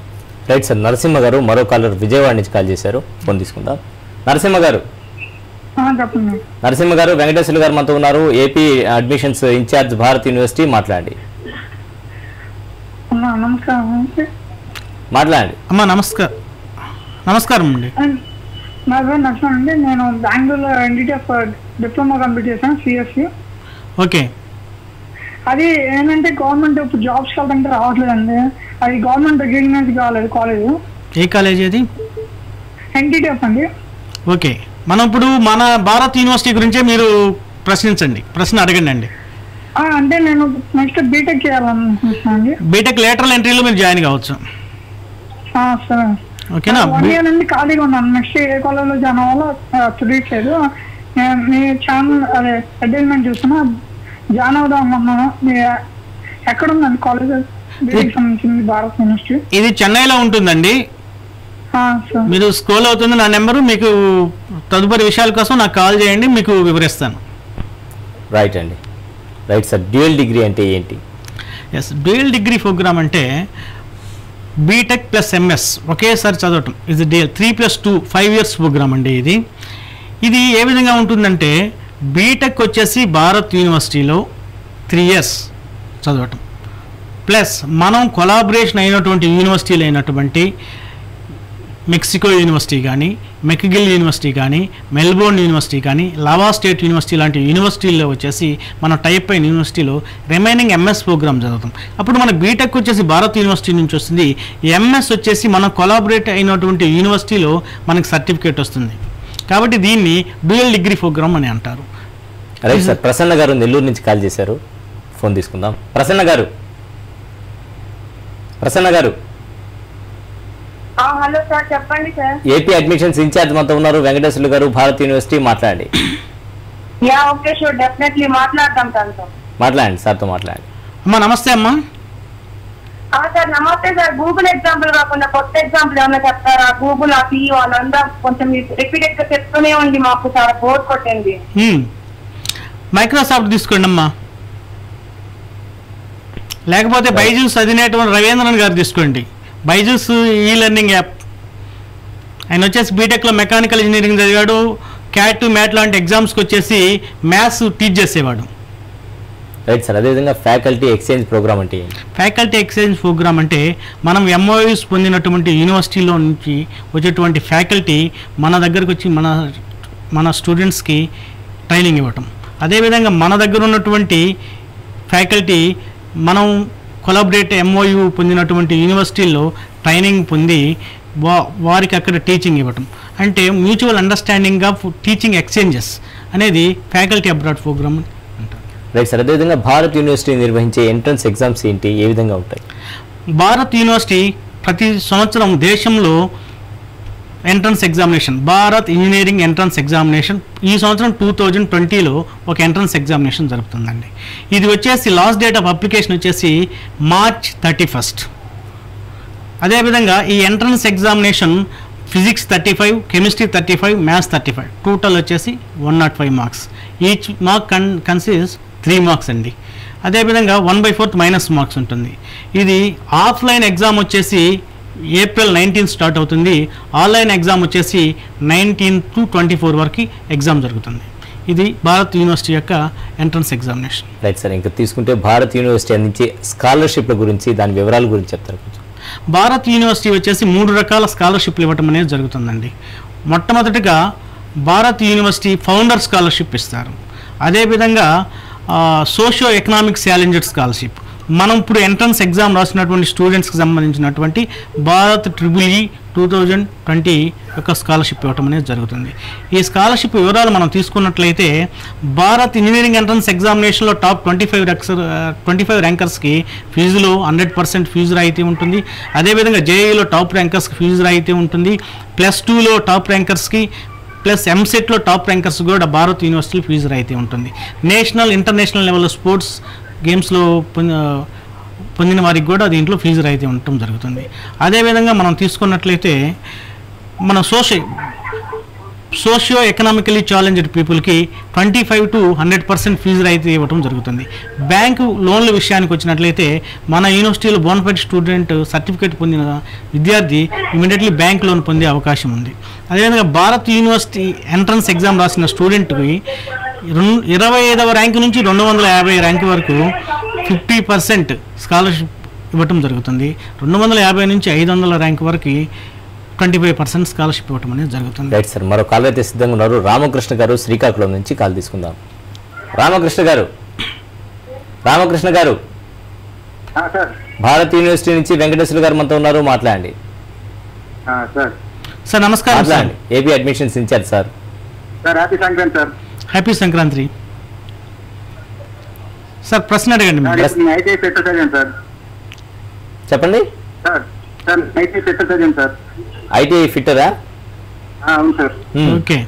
రైట్ సార్ నరసింహ గారు మరో కాలర్ విజయవాడ నుంచి కాల్ చేశారు ఫోన్ తీసుకుందాం నరసింహ గారు ఆ, చెప్పండి నరసింహ గారు వెంకటేశ్వర గారు మనతో ఉన్నారు AP admissions incharge Bharat university మాట్లాడండి అన్నా, నమస్కారం మాట్లాడండి అమ్మా నమస్కారం నమస్కారం అండి అండ్ నా పేరు నరసింహ అండి నేను బెంగళూరులో ఎన్డీటీఎఫ్ డిప్లొమా కంప్లీట్ చేశాను సిఎస్సి ఓకే అది ఏంటంటే గవర్నమెంట్ ఇప్పుడు జాబ్స్ వెళ్తుంటే రావట్లేదండి అది గవర్నమెంట్ రికగ్నైజ్ కాలేదు కాలేజ్ ఏ కాలేజ్ అది ఎన్టీటీఎఫ్ అండి ఓకే మనం ఇప్పుడు మన భారత్ యూనివర్సిటీ గురించే మీరు ప్రశ్నించండి ప్రశ్న అడగండి అండి ఆ, అంటే నేను నెక్స్ట్ బీటెక్ చేయాలనుకుంటున్నాను అండి బీటెక్ లేటరల్ ఎంట్రీలో మీరు జాయిన్ కావచ్చు ఆ, సరే ఓకేనా వన్ బీ- ఇయర్ నుండి ఖాళీగా ఉన్నాను నెక్స్ట్ ఏ కాలేజ్లో జాయిన్ అవ్వాలో ఆ, తెలియట్లేదు నేను మీ ఛానల్ అదే అడ్వర్టైజ్మెంట్ చూస్తున్నా జాయిన్ అవుదాం అనుకుంటున్నాను మీ ఎక్కడ ఉందండి కాలేజ్ బీటెక్ సంబంధించింది భారత్ యూనివర్సిటీ ఇది చెన్నైలో ఉంటుందండి ఆ, సరే మీరు స్కూల్ అవుతుంది నా నెంబరు మీకు తదుపరి విషయాల కోసం నాకు కాల్ చేయండి మీకు వివరిస్తాను రైట్ అండి రైట్ సార్ డ్యూయల్ డిగ్రీ అంటే ఏంటి ఎస్ డ్యూయల్ డిగ్రీ ప్రోగ్రామ్ అంటే బీటెక్ ప్లస్ ఎంఎస్ ఒకేసారి చదవటం ఇది డే three plus two five years program అండి ఇది ఇది ఏ విధంగా ఉంటుందంటే బీటెక్ వచ్చేసి భారత్ యూనివర్సిటీలో త్రీ ఇయర్స్ చదవటం ప్లస్ మనం కొలాబరేషన్ అయినటువంటి యూనివర్సిటీలు అయినటువంటి మెక్సికో యూనివర్సిటీ కానీ మెక్గిల్ యూనివర్సిటీ కానీ మెల్బోర్న్ యూనివర్సిటీ కానీ లావా స్టేట్ యూనివర్సిటీ లాంటి యూనివర్సిటీల్లో వచ్చేసి మన టైప్ అయిన యూనివర్సిటీలో రిమైనింగ్ ఎంఎస్ ప్రోగ్రామ్ చదువుతాం అప్పుడు మన బీటెక్ వచ్చేసి భారత్ యూనివర్సిటీ నుంచి వస్తుంది ఎంఎస్ వచ్చేసి మనం కొలాబరేట్ అయినటువంటి యూనివర్సిటీలో మనకి సర్టిఫికేట్ వస్తుంది కాబట్టి దీన్ని డ్యూయల్ డిగ్రీ ప్రోగ్రామ్ అని అంటారు రైట్ సార్ ప్రసన్న గారు నెల్లూరు నుంచి కాల్ చేశారు ఫోన్ తీసుకుందాం ప్రసన్న గారు ప్రసన్న గారు హలో సార్ చెప్పండి సార్ ఏపీ అడ్మిషన్స్ ఇన్ఛార్జ్ మనతో ఉన్నారు వెంకటేశ్వర్లు గారు భారత్ యూనివర్సిటీ మాట్లాడండి యా ఓకే షూర్ డెఫినెట్లీ మాట్లాడతాం తనతో మాట్లాడండి సార్తో మాట్లాడండి అమ్మా నమస్తే అమ్మా ఆ, సార్ నమస్తే సార్ గూగుల్ ఎగ్జాంపుల్ కాకుండా కొత్త ఎగ్జాంపుల్ ఏమైనా చెప్తారా గూగుల్ ఆ సీ వాళ్ళంతా కొంచెం రిపీటెడ్ గా చెప్తూనే ఉంది మాకు చాలా బోర్ కొట్టింది హ్మ్. మైక్రోసాఫ్ట్ తీసుకోండి అమ్మా లేకపోతే బైజూస్ అధినేటువంటి రవీంద్రన్ గారు తీసుకోండి బైజూస్ ఈ లెర్నింగ్ యాప్ ఆయన వచ్చేసి బీటెక్లో మెకానికల్ ఇంజనీరింగ్ చదివాడు క్యాట్ మ్యాట్ లాంటి ఎగ్జామ్స్కి వచ్చేసి మ్యాథ్స్ టీచ్ చేసేవాడు రైట్ సార్ అదేవిధంగా ఫ్యాకల్టీ ఎక్స్చేంజ్ ప్రోగ్రామ్ అంటే ఏంటి ఫ్యాకల్టీ ఎక్స్చేంజ్ ప్రోగ్రామ్ అంటే మనం ఎంఓయూస్ పొందినటువంటి యూనివర్సిటీలో నుంచి వచ్చేటువంటి ఫ్యాకల్టీ మన దగ్గరకు వచ్చి మన మన స్టూడెంట్స్కి ట్రైనింగ్ ఇవ్వటం అదేవిధంగా మన దగ్గర ఉన్నటువంటి ఫ్యాకల్టీ మనం కొలాబరేట్ ఎంఓయు పొందినటువంటి యూనివర్సిటీల్లో ట్రైనింగ్ పొంది వా వారికి అక్కడ టీచింగ్ ఇవ్వటం అంటే mutual understanding of teaching exchanges అనేది ఫ్యాకల్టీ అబ్రాడ్ ప్రోగ్రామ్ అంటారు రైట్ సార్ అదేవిధంగా భారత్ యూనివర్సిటీ నిర్వహించే ఎంట్రన్స్ ఎగ్జామ్స్ ఏంటి ఏ విధంగా ఉంటాయి భారత్ యూనివర్సిటీ ప్రతి సంవత్సరం దేశంలో entrance examination Bharat engineering entrance examination ఈ సంవత్సరం టూ థౌజండ్ ట్వంటీలో ఒక ఎంట్రన్స్ ఎగ్జామినేషన్ జరుగుతుందండి ఇది వచ్చేసి లాస్ట్ డేట్ ఆఫ్ అప్లికేషన్ వచ్చేసి మార్చ్ థర్టీ ఫస్ట్ అదేవిధంగా ఈ entrance examination physics thirty five chemistry thirty five maths thirty five total వచ్చేసి one naught five marks each mark కన్ కన్సిస్ త్రీ మార్క్స్ అండి అదేవిధంగా one by fourth minus marks ఉంటుంది ఇది offline exam వచ్చేసి April nineteen start అవుతుంది online exam వచ్చేసి nineteen to twenty four వరకు ఎగ్జామ్ జరుగుతుంది ఇది భారత్ యూనివర్సిటీ యొక్క ఎంట్రన్స్ ఎగ్జామినేషన్ రైట్ సార్ ఇంకా తీసుకుంటే భారత్ యూనివర్సిటీ అందించే స్కాలర్షిప్ల గురించి దాని వివరాల గురించి చెప్తారు కొంచెం భారత్ యూనివర్సిటీ వచ్చేసి మూడు రకాల స్కాలర్షిప్లు ఇవ్వటం అనేది జరుగుతుందండి మొట్టమొదటిగా భారత్ యూనివర్సిటీ ఫౌండర్ స్కాలర్షిప్ ఇస్తారు అదేవిధంగా సోషియో ఎకనామిక్ ఛాలెంజెడ్ స్కాలర్షిప్ మనం ఇప్పుడు ఎంట్రన్స్ ఎగ్జామ్ రాసినటువంటి స్టూడెంట్స్కి సంబంధించినటువంటి Bharat triple E two thousand twenty యొక్క స్కాలర్షిప్ ఇవ్వటం అనేది జరుగుతుంది ఈ స్కాలర్షిప్ వివరాలు మనం తీసుకున్నట్లయితే భారత్ ఇంజనీరింగ్ ఎంట్రన్స్ ఎగ్జామినేషన్లో top twenty five ranks twenty five ర్యాంకర్స్కి ఫీజులో హండ్రెడ్ పర్సెంట్ ఫీజు రాయితీ ఉంటుంది అదేవిధంగా జేఈలో టాప్ ర్యాంకర్స్కి ఫీజు రాయితీ ఉంటుంది ప్లస్ టూలో టాప్ ర్యాంకర్స్కి ప్లస్ ఎంసెట్లో టాప్ ర్యాంకర్స్ కూడా భారత్ యూనివర్సిటీ ఫీజు రాయితీ ఉంటుంది నేషనల్ ఇంటర్నేషనల్ లెవెల్లో స్పోర్ట్స్ గేమ్స్లో పొంది- పొందిన వారికి కూడా దీంట్లో ఫీజు రాయితీ ఉండటం జరుగుతుంది అదేవిధంగా మనం తీసుకున్నట్లయితే మన సోషల్ సోషియో ఎకనామికలీ ఛాలెంజ్డ్ పీపుల్కి twenty five to hundred percent fees అయితే ఇవ్వడం జరుగుతుంది బ్యాంకు లోన్ల విషయానికి వచ్చినట్లయితే మన యూనివర్సిటీలో బోనఫైడ్ స్టూడెంట్ సర్టిఫికేట్ పొందిన విద్యార్థి ఇమీడియట్లీ బ్యాంక్ లోన్ పొందే అవకాశం ఉంది అదేవిధంగా భారత్ యూనివర్సిటీ ఎంట్రన్స్ ఎగ్జామ్ రాసిన స్టూడెంట్కి రెండు ఇరవై ఐదవ ర్యాంక్ నుంచి రెండు వందల యాభై ర్యాంక్ వరకు ఫిఫ్టీ పర్సెంట్ స్కాలర్షిప్ ఇవ్వటం జరుగుతుంది రెండు వందల యాభై నుంచి ఐదు వందల ర్యాంక్ వరకు ట్వంటీ ఫైవ్ పర్సెంట్ స్కాలర్షిప్ ఇవ్వటం అనేది జరుగుతుంది రైట్ సార్ మరో కాల్ అయితే సిద్ధంగా ఉన్నారు రామకృష్ణ గారు శ్రీకాకుళం నుంచి కాల్ తీసుకుందాం రామకృష్ణ గారు రామకృష్ణ గారు సార్ భారత్ యూనివర్సిటీ నుంచి వెంకటేశ్వర గారు మనతో ఉన్నారు మాట్లాడండి సార్ సార్ నమస్కారం సార్ మాట్లాడండి AP admissions incharge sir sir happy Sankranti sir happy Sankranti sir ప్రశ్న అడగండి మీరు ఐటీ సెట్ చదివాను సార్ చెప్పండి సార్ సార్ ఐటీ సెట్ చదివాను సార్ ఐటీఐ ఫిట్టరా అవును సార్ ఓకే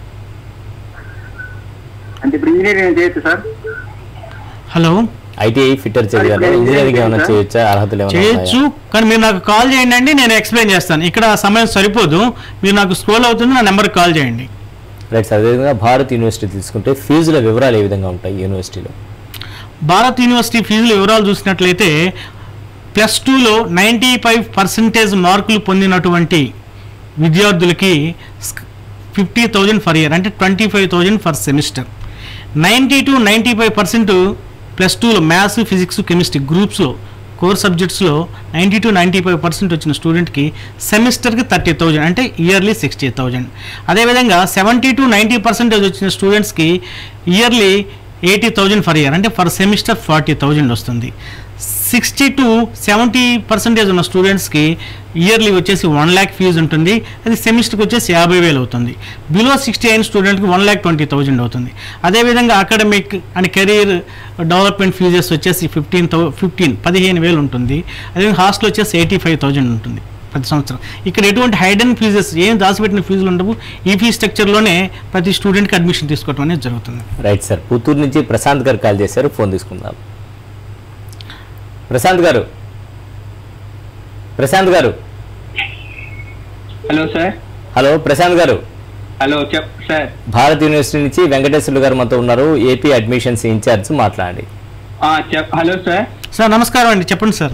అంటే ఇప్పుడు ఇంజనీరింగ్ చేయొచ్చు సార్ హలో ఐటీఐ ఫిట్టర్ చదివారు ఇప్పుడు ఇంజనీరింగ్ ఏమైనా సార్? చేయొచ్చా అర్హతలు ఏమైనా చేయొచ్చు కానీ మీరు నాకు కాల్ చేయండి అండి నేను ఎక్స్ప్లెయిన్ చేస్తాను ఇక్కడ సమయం సరిపోదు మీరు నాకు స్క్రోల్ అవుతుంది నా నెంబర్కి కాల్ చేయండి రైట్ సార్ అదేవిధంగా భారత్ యూనివర్సిటీ తీసుకుంటే ఫీజుల వివరాలు ఏ విధంగా ఉంటాయి యూనివర్సిటీలో భారత్ యూనివర్సిటీ ఫీజుల వివరాలు చూసినట్లయితే ప్లస్ టూలో నైంటీ ఫైవ్ పర్సెంటేజ్ మార్కులు పొందినటువంటి విద్యార్థులకి ఫిఫ్టీ థౌజండ్ ఫర్ ఇయర్ అంటే twenty five thousand per semester ninety to ninety five percent plus టూలో మ్యాథ్స్ ఫిజిక్స్ కెమిస్ట్రీ గ్రూప్స్లో కోర్ సబ్జెక్ట్స్లో ninety to ninety five percent వచ్చిన స్టూడెంట్కి సెమిస్టర్కి థర్టీ థౌజండ్ అంటే ఇయర్లీ సిక్స్టీ థౌజండ్ అదేవిధంగా సెవెంటీ టు నైంటీ పర్సెంటేజ్ వచ్చిన స్టూడెంట్స్కి yearly eighty thousand per year అంటే ఫర్ సెమిస్టర్ ఫార్టీ థౌజండ్ వస్తుంది సిక్స్టీ టు సెవెంటీ పర్సెంటేజ్ ఉన్న స్టూడెంట్స్కి ఇయర్లీ వచ్చేసి వన్ ల్యాక్ ఫీజు ఉంటుంది అది సెమిస్టర్కి వచ్చేసి యాభై వేలు అవుతుంది బిలో సిక్స్టీ అయిన స్టూడెంట్కి వన్ ల్యాక్ ట్వంటీ థౌజండ్ అవుతుంది అదేవిధంగా academic and career development fees వచ్చేసి ఫిఫ్టీన్ థౌ ఫిఫ్టీన్ పదిహేను వేలు ఉంటుంది అదేవిధంగా హాస్టల్ వచ్చేసి ఎయిటీ ఫైవ్ థౌజండ్ ఉంటుంది ప్రతి సంవత్సరం ఇక్కడ ఎటువంటి హైడెన్ ఫీజెస్ ఏం దాచిపెట్టిన ఫీజులు ఉండవు ఈ ఫీ స్ట్రక్చర్లోనే ప్రతి స్టూడెంట్కి అడ్మిషన్ తీసుకోవడం అనేది జరుగుతుంది రైట్ సార్ పుత్తూరు నుంచి ప్రశాంత్ గారు కాల్ చేశారు ఫోన్ తీసుకుందాం ప్రశాంత్ గారు ప్రశాంత్ గారు హలో సార్ హలో ప్రశాంత్ గారు హలో చెప్ సార్ భారత్ యూనివర్సిటీ నుంచి వెంకటేశ్వర్లు గారు మనతో ఉన్నారు ఏపీ అడ్మిషన్స్ ఇన్ఛార్జ్ మాట్లాడండి ఆ, చెప్ హలో సార్ సార్ నమస్కారం అండి చెప్పండి సార్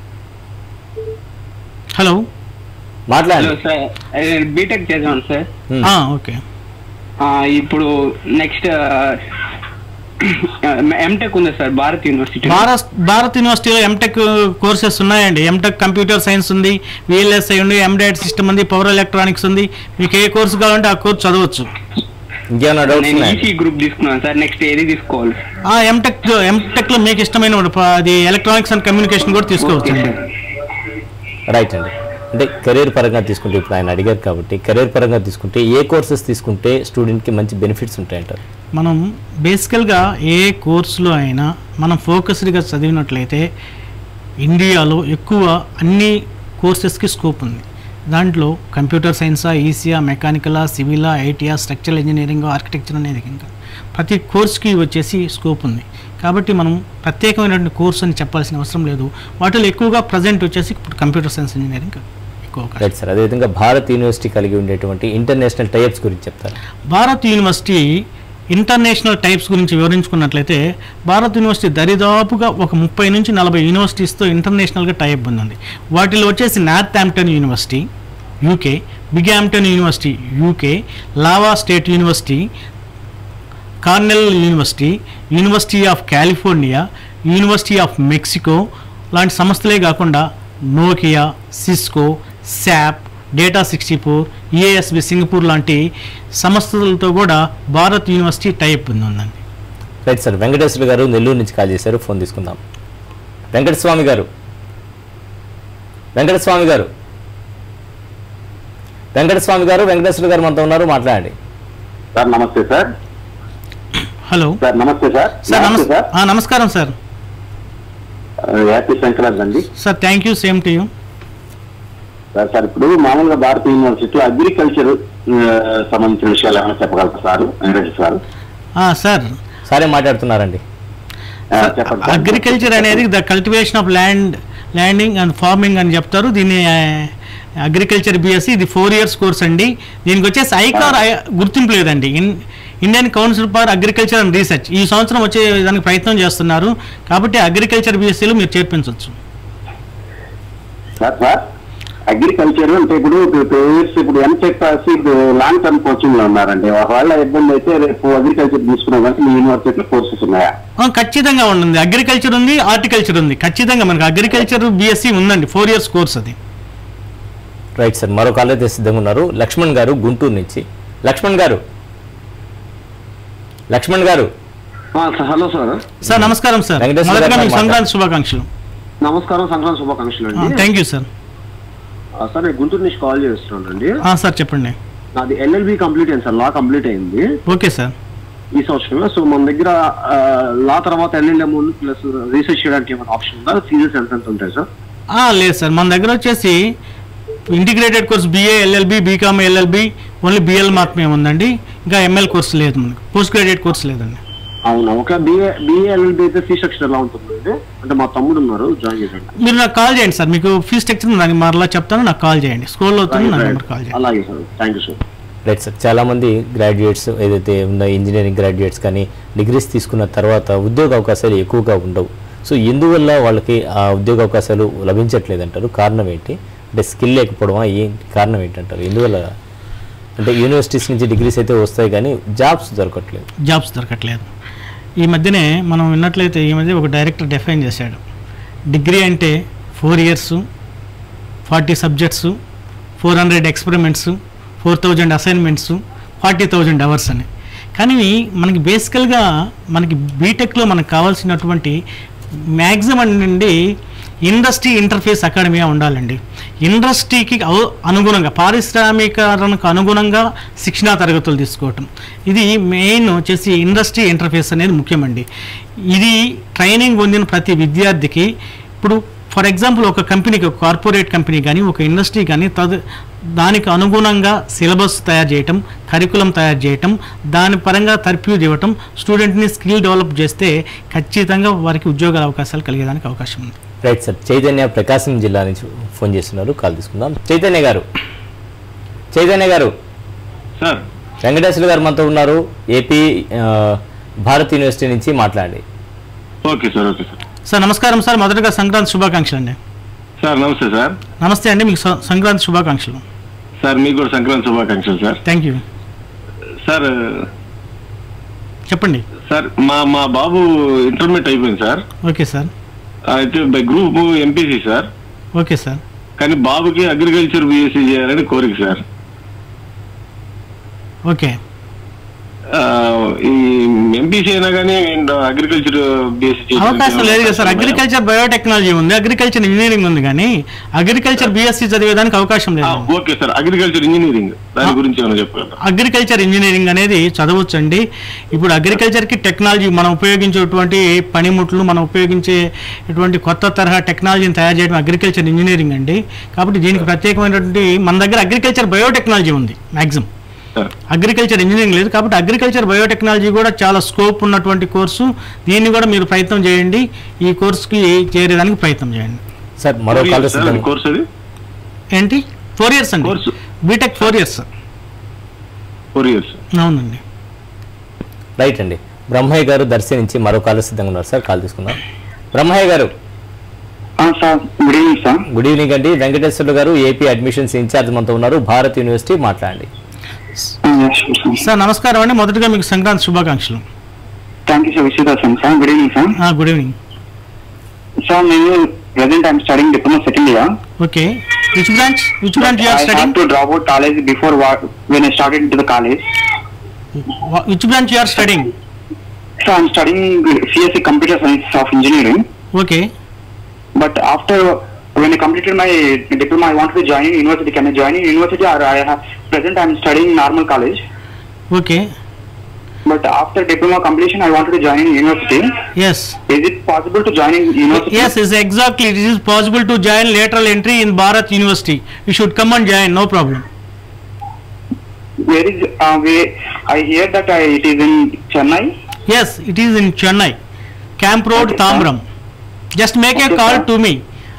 హలో హలో మాట్లాడండి సార్ నేను బీటెక్ చదివాను సార్ Hmm. ఆ, ఓకే ఆ, ఇప్పుడు నెక్స్ట్ ఎంటెక్ ఉంది సార్ భారత్ యూనివర్సిటీ భారత్ భారత్ యూనివర్సిటీలో ఎంటెక్ కోర్సెస్ ఉన్నాయండి ఎంటెక్ కంప్యూటర్ సైన్స్ ఉంది విఎల్ఎస్ఐ ఉంది ఎండెడ్ సిస్టమ్ ఉంది పవర్ ఎలక్ట్రానిక్స్ ఉంది మీకు ఏ కోర్సు కావాలంటే ఆ కోర్స్ చదవచ్చు ఇంకేమైనా డౌట్స్ నేను ఉన్నాయి ఈసీ గ్రూప్ తీసుకున్నాను సార్ నెక్స్ట్ ఏది తీసుకోవాలి ఆ ఎంటెక్ ఎంటెక్లో మీకు ఇష్టమైన ఒకటి, ప- అది ఎలక్ట్రానిక్స్ అండ్ కమ్యూనికేషన్ కూడా తీసుకోవచ్చు ఓకే అండి సార్ రైట్ అండి అంటే కెరీర్ పరంగా తీసుకుంటే ఇప్పుడు ఆయన అడిగారు కాబట్టి కెరీర్ పరంగా తీసుకుంటే ఏ కోర్సెస్ తీసుకుంటే స్టూడెంట్కి మంచి బెనిఫిట్స్ ఉంటాయంటారు మనం బేసికల్గా ఏ కోర్సులో అయినా మనం ఫోకస్డ్గా చదివినట్లయితే ఇండియాలో ఎక్కువ అన్ని కోర్సెస్కి స్కోప్ ఉంది దాంట్లో కంప్యూటర్ సైన్సా ఈసీఆ మెకానికలా సివిలా ఐటీఆ స్ట్రక్చరల్ ఇంజనీరింగ్ ఆర్కిటెక్చర్ అనేది ఇంకా ప్రతి కోర్స్కి వచ్చేసి స్కోప్ ఉంది కాబట్టి మనం ప్రత్యేకమైనటువంటి కోర్స్ అని చెప్పాల్సిన అవసరం లేదు వాటిలో ఎక్కువగా ప్రజెంట్ వచ్చేసి ఇప్పుడు కంప్యూటర్ సైన్స్ ఇంజనీరింగ్ ఎక్కువ అవకాశం రైట్ సార్ అదేవిధంగా భారత్ యూనివర్సిటీ కలిగి ఉండేటువంటి ఇంటర్నేషనల్ టైప్స్ గురించి చెప్తారు భారత్ యూనివర్సిటీ ఇంటర్నేషనల్ టైప్స్ గురించి వివరించుకున్నట్లయితే భారత్ యూనివర్సిటీ దరిదాపుగా ఒక ముప్పై నుంచి నలభై యూనివర్సిటీస్తో ఇంటర్నేషనల్గా టైప్ ఉందండి వాటిలో వచ్చేసి Northampton university UK Binghamton university UK Iowa state university Cornell university university of California university of Mexico లాంటి సంస్థలే కాకుండా Nokia Cisco SAP data sixty four EASB Singapore లాంటి సంస్థలతో కూడా భారత్ యూనివర్సిటీ టైప్ ఉందండి రైట్ సార్ వెంకటేశ్వర గారు నెల్లూరు నుంచి call చేశారు phone తీసుకుందాం వెంకటస్వామి గారు వెంకటస్వామి గారు వెంకటస్వామి గారు వెంకటేశ్వర గారు మనతో ఉన్నారు మాట్లాడండి సార్ నమస్తే సార్ హలో సార్ నమస్తే సార్ సార్ నమస్తే నమస్ సార్ ఆ, నమస్కారం సార్ హ్యాపీ సంక్రాంతి అండి sir thank you same to you sir sir ఇప్పుడు మామూలుగా భారత యూనివర్సిటీలో అగ్రికల్చర్ సంబంధించిన విషయాలు ఏమైనా చెప్పగలరా సార్ వెంకటేశ్వర సార్ సార్ సారే మాట్లాడుతున్నారండి ఆ, చెప్పండి సార్. అగ్రికల్చర్ అనేది the cultivation of land landing and farming అని చెప్తారు దీన్ని అగ్రికల్చర్ బిఎస్సి ఇది ఫోర్ ఇయర్స్ కోర్స్ అండి దీనికి వచ్చేసి ఐకార్ ఐ- గుర్తింపు లేదండి in Indian council for agriculture and research ఈ సంవత్సరం వచ్చే దానికి ప్రయత్నం చేస్తున్నారు కాబట్టి అగ్రికల్చర్ బిఎస్సీలో మీరు చేర్పించవచ్చు సార్ సార్ అగ్రికల్చర్ అంటే ఇప్పుడు టూ ఇయర్స్ ఇప్పుడు ఎంటెక్ రాసి ఇప్పుడు లాంగ్ టర్మ్ కోచింగ్ లో ఉన్నారండి ఒకవేళ ఇబ్బంది అయితే రేపు అగ్రికల్చర్ తీసుకునే దానికి మీ యూనివర్సిటీలో కోర్సెస్ ఉన్నాయా ఆ, ఖచ్చితంగా ఉంటుంది అగ్రికల్చర్ ఉంది హార్టికల్చర్ ఉంది ఖచ్చితంగా మనకు అగ్రికల్చర్ బిఎస్సి ఉందండి ఫోర్ ఇయర్స్ కోర్స్ అది రైట్ సార్ మరో కాల్ అయితే సిద్ధంగా ఉన్నారు లక్ష్మణ్ గారు గుంటూరు నుంచి Laxman garu Laxman garu hello sir sir నమస్కారం సార్ వెంకటేశ్వర మొదటగా గారు మీకు మాట. సంక్రాంతి శుభాకాంక్షలు నమస్కారం సంక్రాంతి శుభాకాంక్షలు అండి థ్యాంక్ యూ సార్ ఆ, సార్ నేను గుంటూరు నుంచి కాల్ చేస్తున్నాను అండి ఆ, సార్ చెప్పండి నాది ఎల్ఎల్బి కంప్లీట్ అయింది సార్ లా కంప్లీట్ అయింది ఓకే సార్ ఈ సంవత్సరం సో మన దగ్గర ఆ, లా తర్వాత ఎల్ఎల్ఎం ప్లస్ రీసెర్చ్ చేయడానికి ఏమైనా ఆప్షన్ ఉందా సీరియస్ ఎంత ఎంత ఉంటాయి సార్ ఆ, లేదు సార్ మన దగ్గర వచ్చేసి integrated course BA LLB B Com LLB only BL మాత్రమే ఉందండి ఇంకా ఎంఎల్ కోర్స్ లేదు మనకు పోస్ట్ గ్రాడ్యుయేట్ కోర్స్ లేదండి అవునా ఒక బిఏ బిఏ ఎల్ఎల్బి అయితే ఫీ స్ట్రక్చర్ ఎలా ఉంటుంది అంటే మా తమ్ముడు ఉన్నారు జాయిన్ చేయడానికి మీరు నాకు కాల్ చేయండి సార్ మీకు ఫీ స్ట్రక్చర్ నాకు మరలా చెప్తాను నాకు కాల్ చేయండి స్కూల్లో అవుతుంది నా నెంబర్ కాల్ చేయండి అలాగే sir thank you sir right sir చాలామంది గ్రాడ్యుయేట్స్ ఏదైతే ఉందో ఇంజనీరింగ్ గ్రాడ్యుయేట్స్ కానీ డిగ్రీస్ తీసుకున్న తర్వాత ఉద్యోగ అవకాశాలు ఎక్కువగా ఉండవు సో ఎందువల్ల వాళ్ళకి ఆ ఉద్యోగ అవకాశాలు లభించట్లేదు అంటారు కారణం ఏంటి అంటే స్కిల్ లేకపోవడమా ఏంటి కారణం ఏంటంటారు ఎందువల్ల అంటే యూనివర్సిటీస్ నుంచి డిగ్రీస్ అయితే వస్తాయి కానీ జాబ్స్ దొరకట్లేదు జాబ్స్ దొరకట్లేదు ఈ మధ్యనే మనం విన్నట్లయితే ఈ మధ్య ఒక డైరెక్టర్ డిఫైన్ చేశాడు డిగ్రీ అంటే four years forty subjects four hundred experiments four thousand assignments forty thousand hours అని కానీ మనకి బేసికల్గా మనకి బీటెక్లో మనకు కావాల్సినటువంటి మ్యాక్సిమం నుండి ఇండస్ట్రీ ఇంటర్ఫేస్ అకాడమీగా ఉండాలండి ఇండస్ట్రీకి అవు- అనుగుణంగా పారిశ్రామికరణకు అనుగుణంగా శిక్షణా తరగతులు తీసుకోవటం ఇది మెయిన్ వచ్చేసి ఇండస్ట్రీ ఇంటర్ఫేస్ అనేది ముఖ్యమండి ఇది ట్రైనింగ్ పొందిన ప్రతి విద్యార్థికి ఇప్పుడు ఫర్ ఎగ్జాంపుల్ ఒక కంపెనీకి ఒక కార్పొరేట్ కంపెనీ కానీ ఒక ఇండస్ట్రీ కానీ తదు దానికి అనుగుణంగా సిలబస్ తయారు చేయటం కరికులం తయారు చేయటం దాని పరంగా తర్ఫ్యూజ్ ఇవ్వటం స్టూడెంట్ని స్కిల్ డెవలప్ చేస్తే ఖచ్చితంగా వారికి ఉద్యోగాల అవకాశాలు కలిగేదానికి అవకాశం ఉంది రైట్ సార్ చైతన్య ప్రకాశం జిల్లా నుంచి ఫోన్ చేస్తున్నారు కాల్ తీసుకుందాం చైతన్య గారు చైతన్య గారు సార్ వెంకటేశ్వర గారు మనతో ఉన్నారు ఏపీ ఆ, భారత్ యూనివర్సిటీ నుంచి మాట్లాడండి okay sir okay sir sir నమస్కారం సార్ మొదటగా సంక్రాంతి శుభాకాంక్షలు అండి సార్ నమస్తే సార్ నమస్తే అండి మీకు స- సంక్రాంతి శుభాకాంక్షలు సార్ మీకు కూడా సంక్రాంతి శుభాకాంక్షలు సార్ థ్యాంక్ యూ సార్ చెప్పండి సార్ మా మా బాబు ఇంటర్మీడియట్ అయిపోయింది సార్ ఓకే సార్ అయితే by group MPC sir okay sir కానీ బాబుకి అగ్రికల్చర్ బీఎస్సీ చేయాలని కోరిక సార్ ఓకే ఆ, ఈ ఎంపీసీ అయినా కానీ అగ్రికల్చర్ బీఎస్సీ అవకాశం లేదు కదా సార్ అగ్రికల్చర్ బయోటెక్నాలజీ ఉంది అగ్రికల్చర్ ఇంజనీరింగ్ ఉంది కానీ అగ్రికల్చర్ బిఎస్సి చదివేదానికి అవకాశం లేదు ఓకే సార్ అగ్రికల్చర్ ఇంజనీరింగ్ దాని గురించి ఏమైనా చెప్పగలరా అగ్రికల్చర్ ఇంజనీరింగ్ అనేది చదవచ్చండి ఇప్పుడు అగ్రికల్చర్కి టెక్నాలజీ మనం ఉపయోగించేటువంటి పనిముట్లు మనం ఉపయోగించేటువంటి కొత్త తరహా టెక్నాలజీని తయారు చేయడం అగ్రికల్చర్ ఇంజనీరింగ్ అండి కాబట్టి దీనికి ప్రత్యేకమైనటువంటి మన దగ్గర అగ్రికల్చర్ బయోటెక్నాలజీ ఉంది మ్యాక్సిమం అగ్రికల్చర్ ఇంజనీరింగ్ లేదు కాబట్టి అగ్రికల్చర్ బయోటెక్నాలజీ కూడా చాలా స్కోప్ ఉన్నటువంటి కోర్సు దీన్ని కూడా మీరు ప్రయత్నం చేయండి ఈ కోర్సుకి చేరేదానికి ప్రయత్నం చేయండి సార్ మరో Four call years, sir, course అది ఏంటి ఫోర్ ఇయర్స్ అండి course B Tech four years four years అవునండి రైట్ అండి బ్రహ్మయ్య గారు దర్శి నుంచి మరో కాల్ సిద్ధంగా ఉన్నారు సార్ కాల్ తీసుకుందాం Brahmaiah garu sir good evening sir good evening అండి వెంకటేశ్వర్లు గారు ఏపీ అడ్మిషన్స్ ఇన్ఛార్జ్ మనతో ఉన్నారు భారత్ యూనివర్సిటీ మాట్లాడండి సార్ నమస్కారం అండి మొదటగా మీకు సంక్రాంతి శుభాకాంక్షలు thank you sir Vishwadasan sir good evening sir good evening sir నేను present I'm studying diploma second year okay which branch which branch you are I had studying to drop out college before wa- when I started into the college. Which branch you are studying So I'm studying CSC Computer Science of Engineering. Okay But after when I completed my diploma, I wanted to join in university. Can I join in university or I have present I'm studying normal college. Okay But after diploma completion, I wanted to join in university. Yes Is it possible to join in university? Yes, is exactly. It is possible to join lateral entry in Bharat University. You should come and join, no problem. Where is uh, where I hear that I, it is in Chennai. Yes, it is in Chennai, Camp Road, Okay, sir. Tambram. Just make a Okay, call sir. to me.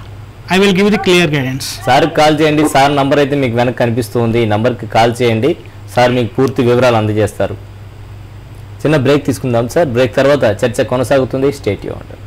I will give the clear guidance sir call చేయండి sir number అయితే మీకు వెనక్కి కనిపిస్తుంది ఈ నంబర్కి call చేయండి sir మీకు పూర్తి వివరాలు అందజేస్తారు చిన్న బ్రేక్ తీసుకుందాం సార్ బ్రేక్ తర్వాత చర్చ కొనసాగుతుంది స్టేట్ ఉంటుంది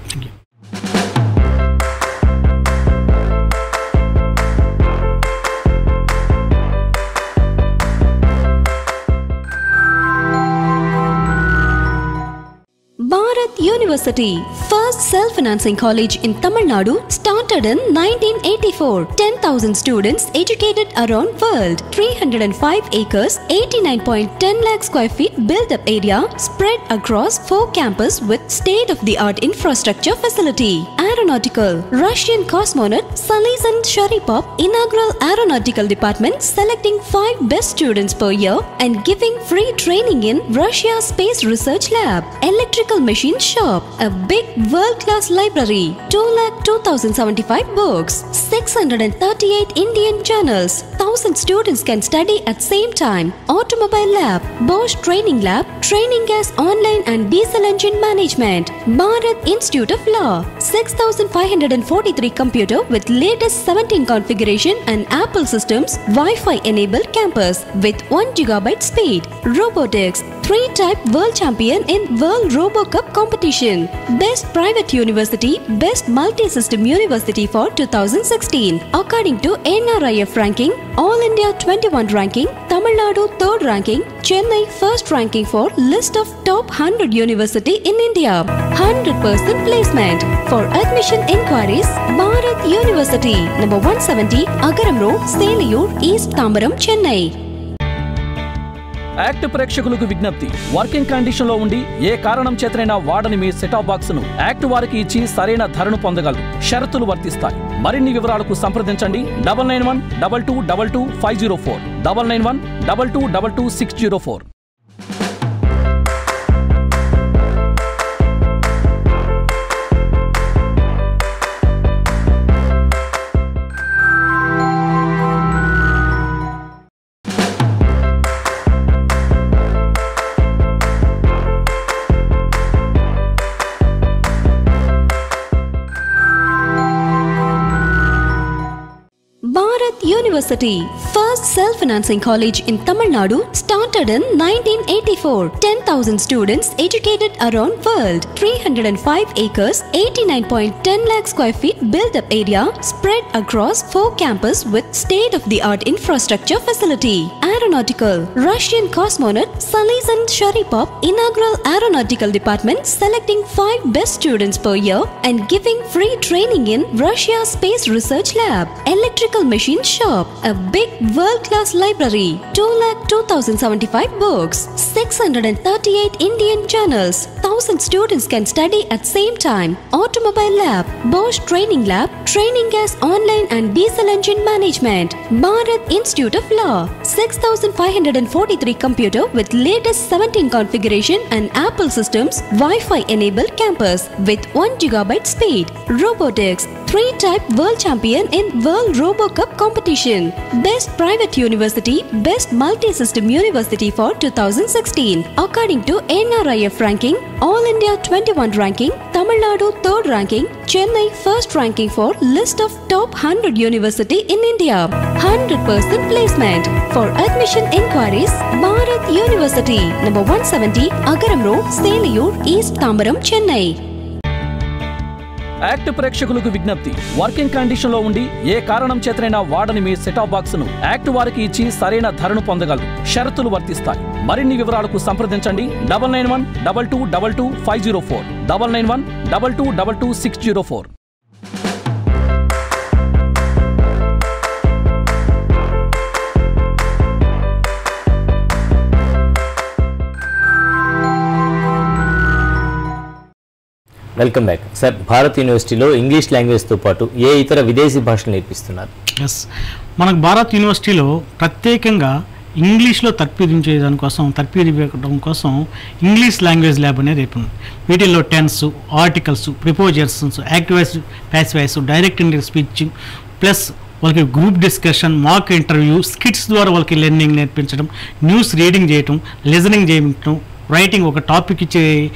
Bharat University, first self-financing college in Tamil Nadu, started in 1984. 10,000 students educated around world. 305 acres, 89.10 lakh square feet built-up area spread across four campus with state-of-the-art infrastructure facility. Aeronautical, Russian cosmonaut Salizan Sharipov inaugural aeronautical department selecting five best students per year and giving free training in Russia Space Research Lab. Electrical machine shop, a big world-class library, 2 lakh 2075 books, 638 Indian journals, 1000 students can study at same time. Automobile lab, Bosch training lab, training as online and diesel engine management. Bharat Institute of Law, 6543 computer with latest 17 configuration and Apple systems, Wi-Fi enabled campus with 1 gigabyte speed. Robotics, 3 type world champion in World Robo Cup competition. Best private university, best multi-system university for 2016. According to NRIF ranking, All India 21 ranking, Tamil Nadu 3rd ranking, Chennai 1st ranking for list of top 100 university in India. 100% placement. For admission inquiries, Bharat University, number 170, Agaram Road, Seliyur, East Tambaram, Chennai. ACT ప్రేక్షకులకు విజ్ఞప్తి working condition లో ఉండి ఏ కారణం చేతనైనా వాడని మీ set top box ను ACT వారికి ఇచ్చి సరైన ధరను పొందగలరు షరతులు వర్తిస్తాయి మరిన్ని వివరాలకు సంప్రదించండి double nine one double two double two five zero four double nine one double two double two six zero four Bharat University, first self-financing college in Tamil Nadu, started in 1984. 10,000 students educated around world. 305 acres, 89.10 lakh square feet built-up area spread across four campus with state-of-the-art infrastructure facility. Aeronautical, Russian cosmonaut Salizan Sharipov inaugural aeronautical department selecting five best students per year and giving free training in Russia Space Research Lab. Electrical machine shop, a big world-class library, 2 lakh 2075 books, 638 Indian journals, 1000 students can study at same time. Automobile lab, Bosch training lab, training as online and diesel engine management. Bharat Institute of Law, 6543 computer with latest 17 configuration and Apple systems, Wi-Fi enabled campus with 1 gigabyte speed. Robotics, 3 type world champion in World Robo Cup competition. Best private university, best multi-system university for 2016. According to NRIF ranking, All India 21 ranking, Tamil Nadu 3rd ranking, Chennai 1st ranking for list of top 100 university in India. 100% placement. For admission inquiries, Bharat University, number 170, Agaram Road, Seliyur, East Tambaram, Chennai. ACT ప్రేక్షకులకు విజ్ఞప్తి working condition లో ఉండి ఏ కారణం చేతనైనా వాడని మీ set top box ను ACT వారికి ఇచ్చి సరైన ధరను పొందగలరు షరతులు వర్తిస్తాయి మరిన్ని వివరాలకు సంప్రదించండి double nine one double two double two five zero four double nine one double two double two six zero four welcome back sir Bharat యూనివర్సిటీలో ఇంగ్లీష్ లాంగ్వేజ్తో పాటు ఏ ఇతర విదేశీ భాషలు నేర్పిస్తున్నారు ఎస్ మనకు భారత్ యూనివర్సిటీలో ప్రత్యేకంగా ఇంగ్లీష్లో తర్పీదించే దానికోసం తర్పీది ఇవ్వడం కోసం ఇంగ్లీష్ లాంగ్వేజ్ ల్యాబ్ అనేది రేపు ఉంది. వీటిల్లో tenses articles prepositions active voice passive voice direct ఇండియన్ స్పీచ్ ప్లస్ వాళ్ళకి group discussion mock interview skits ద్వారా వాళ్ళకి లెర్నింగ్ నేర్పించడం న్యూస్ రీడింగ్ చేయటం లిజనింగ్ చేయటం రైటింగ్ ఒక టాపిక్ ఇచ్చే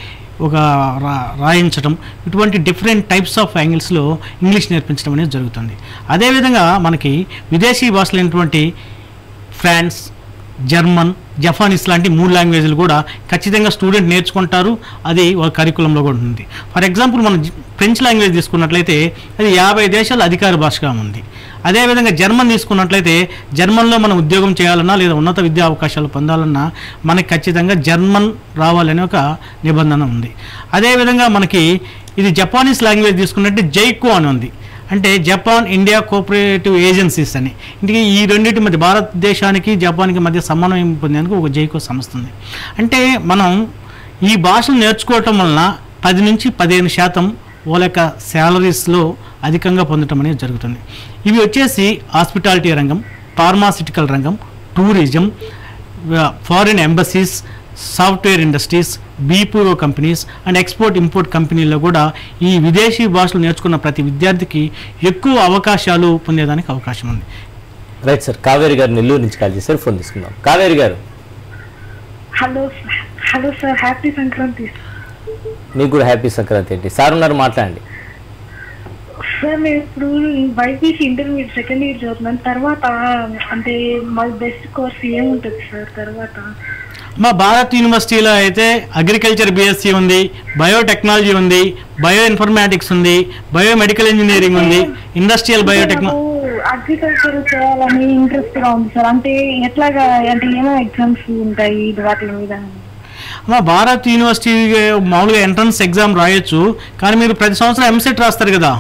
ఒక రా రాయించడం ఇటువంటి డిఫరెంట్ టైప్స్ ఆఫ్ యాంగిల్స్లో ఇంగ్లీష్ నేర్పించడం అనేది జరుగుతుంది అదేవిధంగా మనకి విదేశీ భాషలైనటువంటి ఫ్రాన్స్ జర్మన్ జపానీస్ లాంటి మూడు లాంగ్వేజ్లు కూడా ఖచ్చితంగా స్టూడెంట్ నేర్చుకుంటారు అది ఒక కరికులంలో కూడా ఉంటుంది ఫర్ ఎగ్జాంపుల్ మనం జ- ఫ్రెంచ్ లాంగ్వేజ్ తీసుకున్నట్లయితే అది యాభై దేశాల అధికార భాషగా ఉంది అదేవిధంగా జర్మన్ తీసుకున్నట్లయితే జర్మన్లో మనం ఉద్యోగం చేయాలన్నా లేదా ఉన్నత విద్యా అవకాశాలు పొందాలన్నా మనకి ఖచ్చితంగా జర్మన్ రావాలనే ఒక నిబంధన ఉంది అదేవిధంగా మనకి ఇది జపానీస్ లాంగ్వేజ్ తీసుకున్నట్టు జైకో అని ఉంది అంటే జపాన్ ఇండియా కోఆపరేటివ్ ఏజెన్సీస్ అని ఇంటికి ఈ రెండింటి మధ్య భారతదేశానికి జపాన్కి మధ్య సమన్వయం పొందేందుకు ఒక జైకో సంస్థ ఉంది అంటే మనం ఈ భాషను నేర్చుకోవటం వలన పది నుంచి పదిహేను శాతం వాళ్ళ యొక్క శాలరీస్లో అధికంగా పొందటం అనేది జరుగుతుంది ఇవి వచ్చేసి హాస్పిటాలిటీ రంగం ఫార్మాసిటికల్ రంగం tourism foreign embassies software industries BPO companies and export import కంపెనీల్లో కూడా ఈ విదేశీ భాషలు నేర్చుకున్న ప్రతి విద్యార్థికి ఎక్కువ అవకాశాలు పొందేదానికి అవకాశం ఉంది రైట్ సార్ కావేరి గారు నెల్లూరు నుంచి కాల్ చేశారు ఫోన్ తీసుకుందాం Kaveri garu hello hello sir happy Sankranti మీకు కూడా హ్యాపీ సంక్రాంతి ఏంటి సార్ ఉన్నారు మాట్లాడండి సార్ నేను ఇప్పుడు బైపీసీ ఇంటర్మీడియట్ సెకండ్ ఇయర్ చదువుతున్నాను తర్వాత అంటే మా బెస్ట్ కోర్స్ ఏముంటుంది సార్ తర్వాత మా భారత్ యూనివర్సిటీలో అయితే అగ్రికల్చర్ బీఎస్సీ ఉంది బయోటెక్నాలజీ ఉంది బయో ఇన్ఫర్మాటిక్స్ ఉంది బయోమెడికల్ ఇంజనీరింగ్ ఉంది ఇండస్ట్రియల్ బయోటెక్నాలజీ అగ్రికల్చర్ చేయాలని ఇంట్రెస్ట్ గా ఉంది సార్ అంటే ఎట్లాగా అంటే ఏమో ఎగ్జామ్స్ ఉంటాయి వాటి మీద మా భారత్ యూనివర్సిటీ మామూలుగా ఎంట్రన్స్ ఎగ్జామ్ రాయొచ్చు కానీ మీరు ప్రతి సంవత్సరం ఎంసెట్ రాస్తారు కదా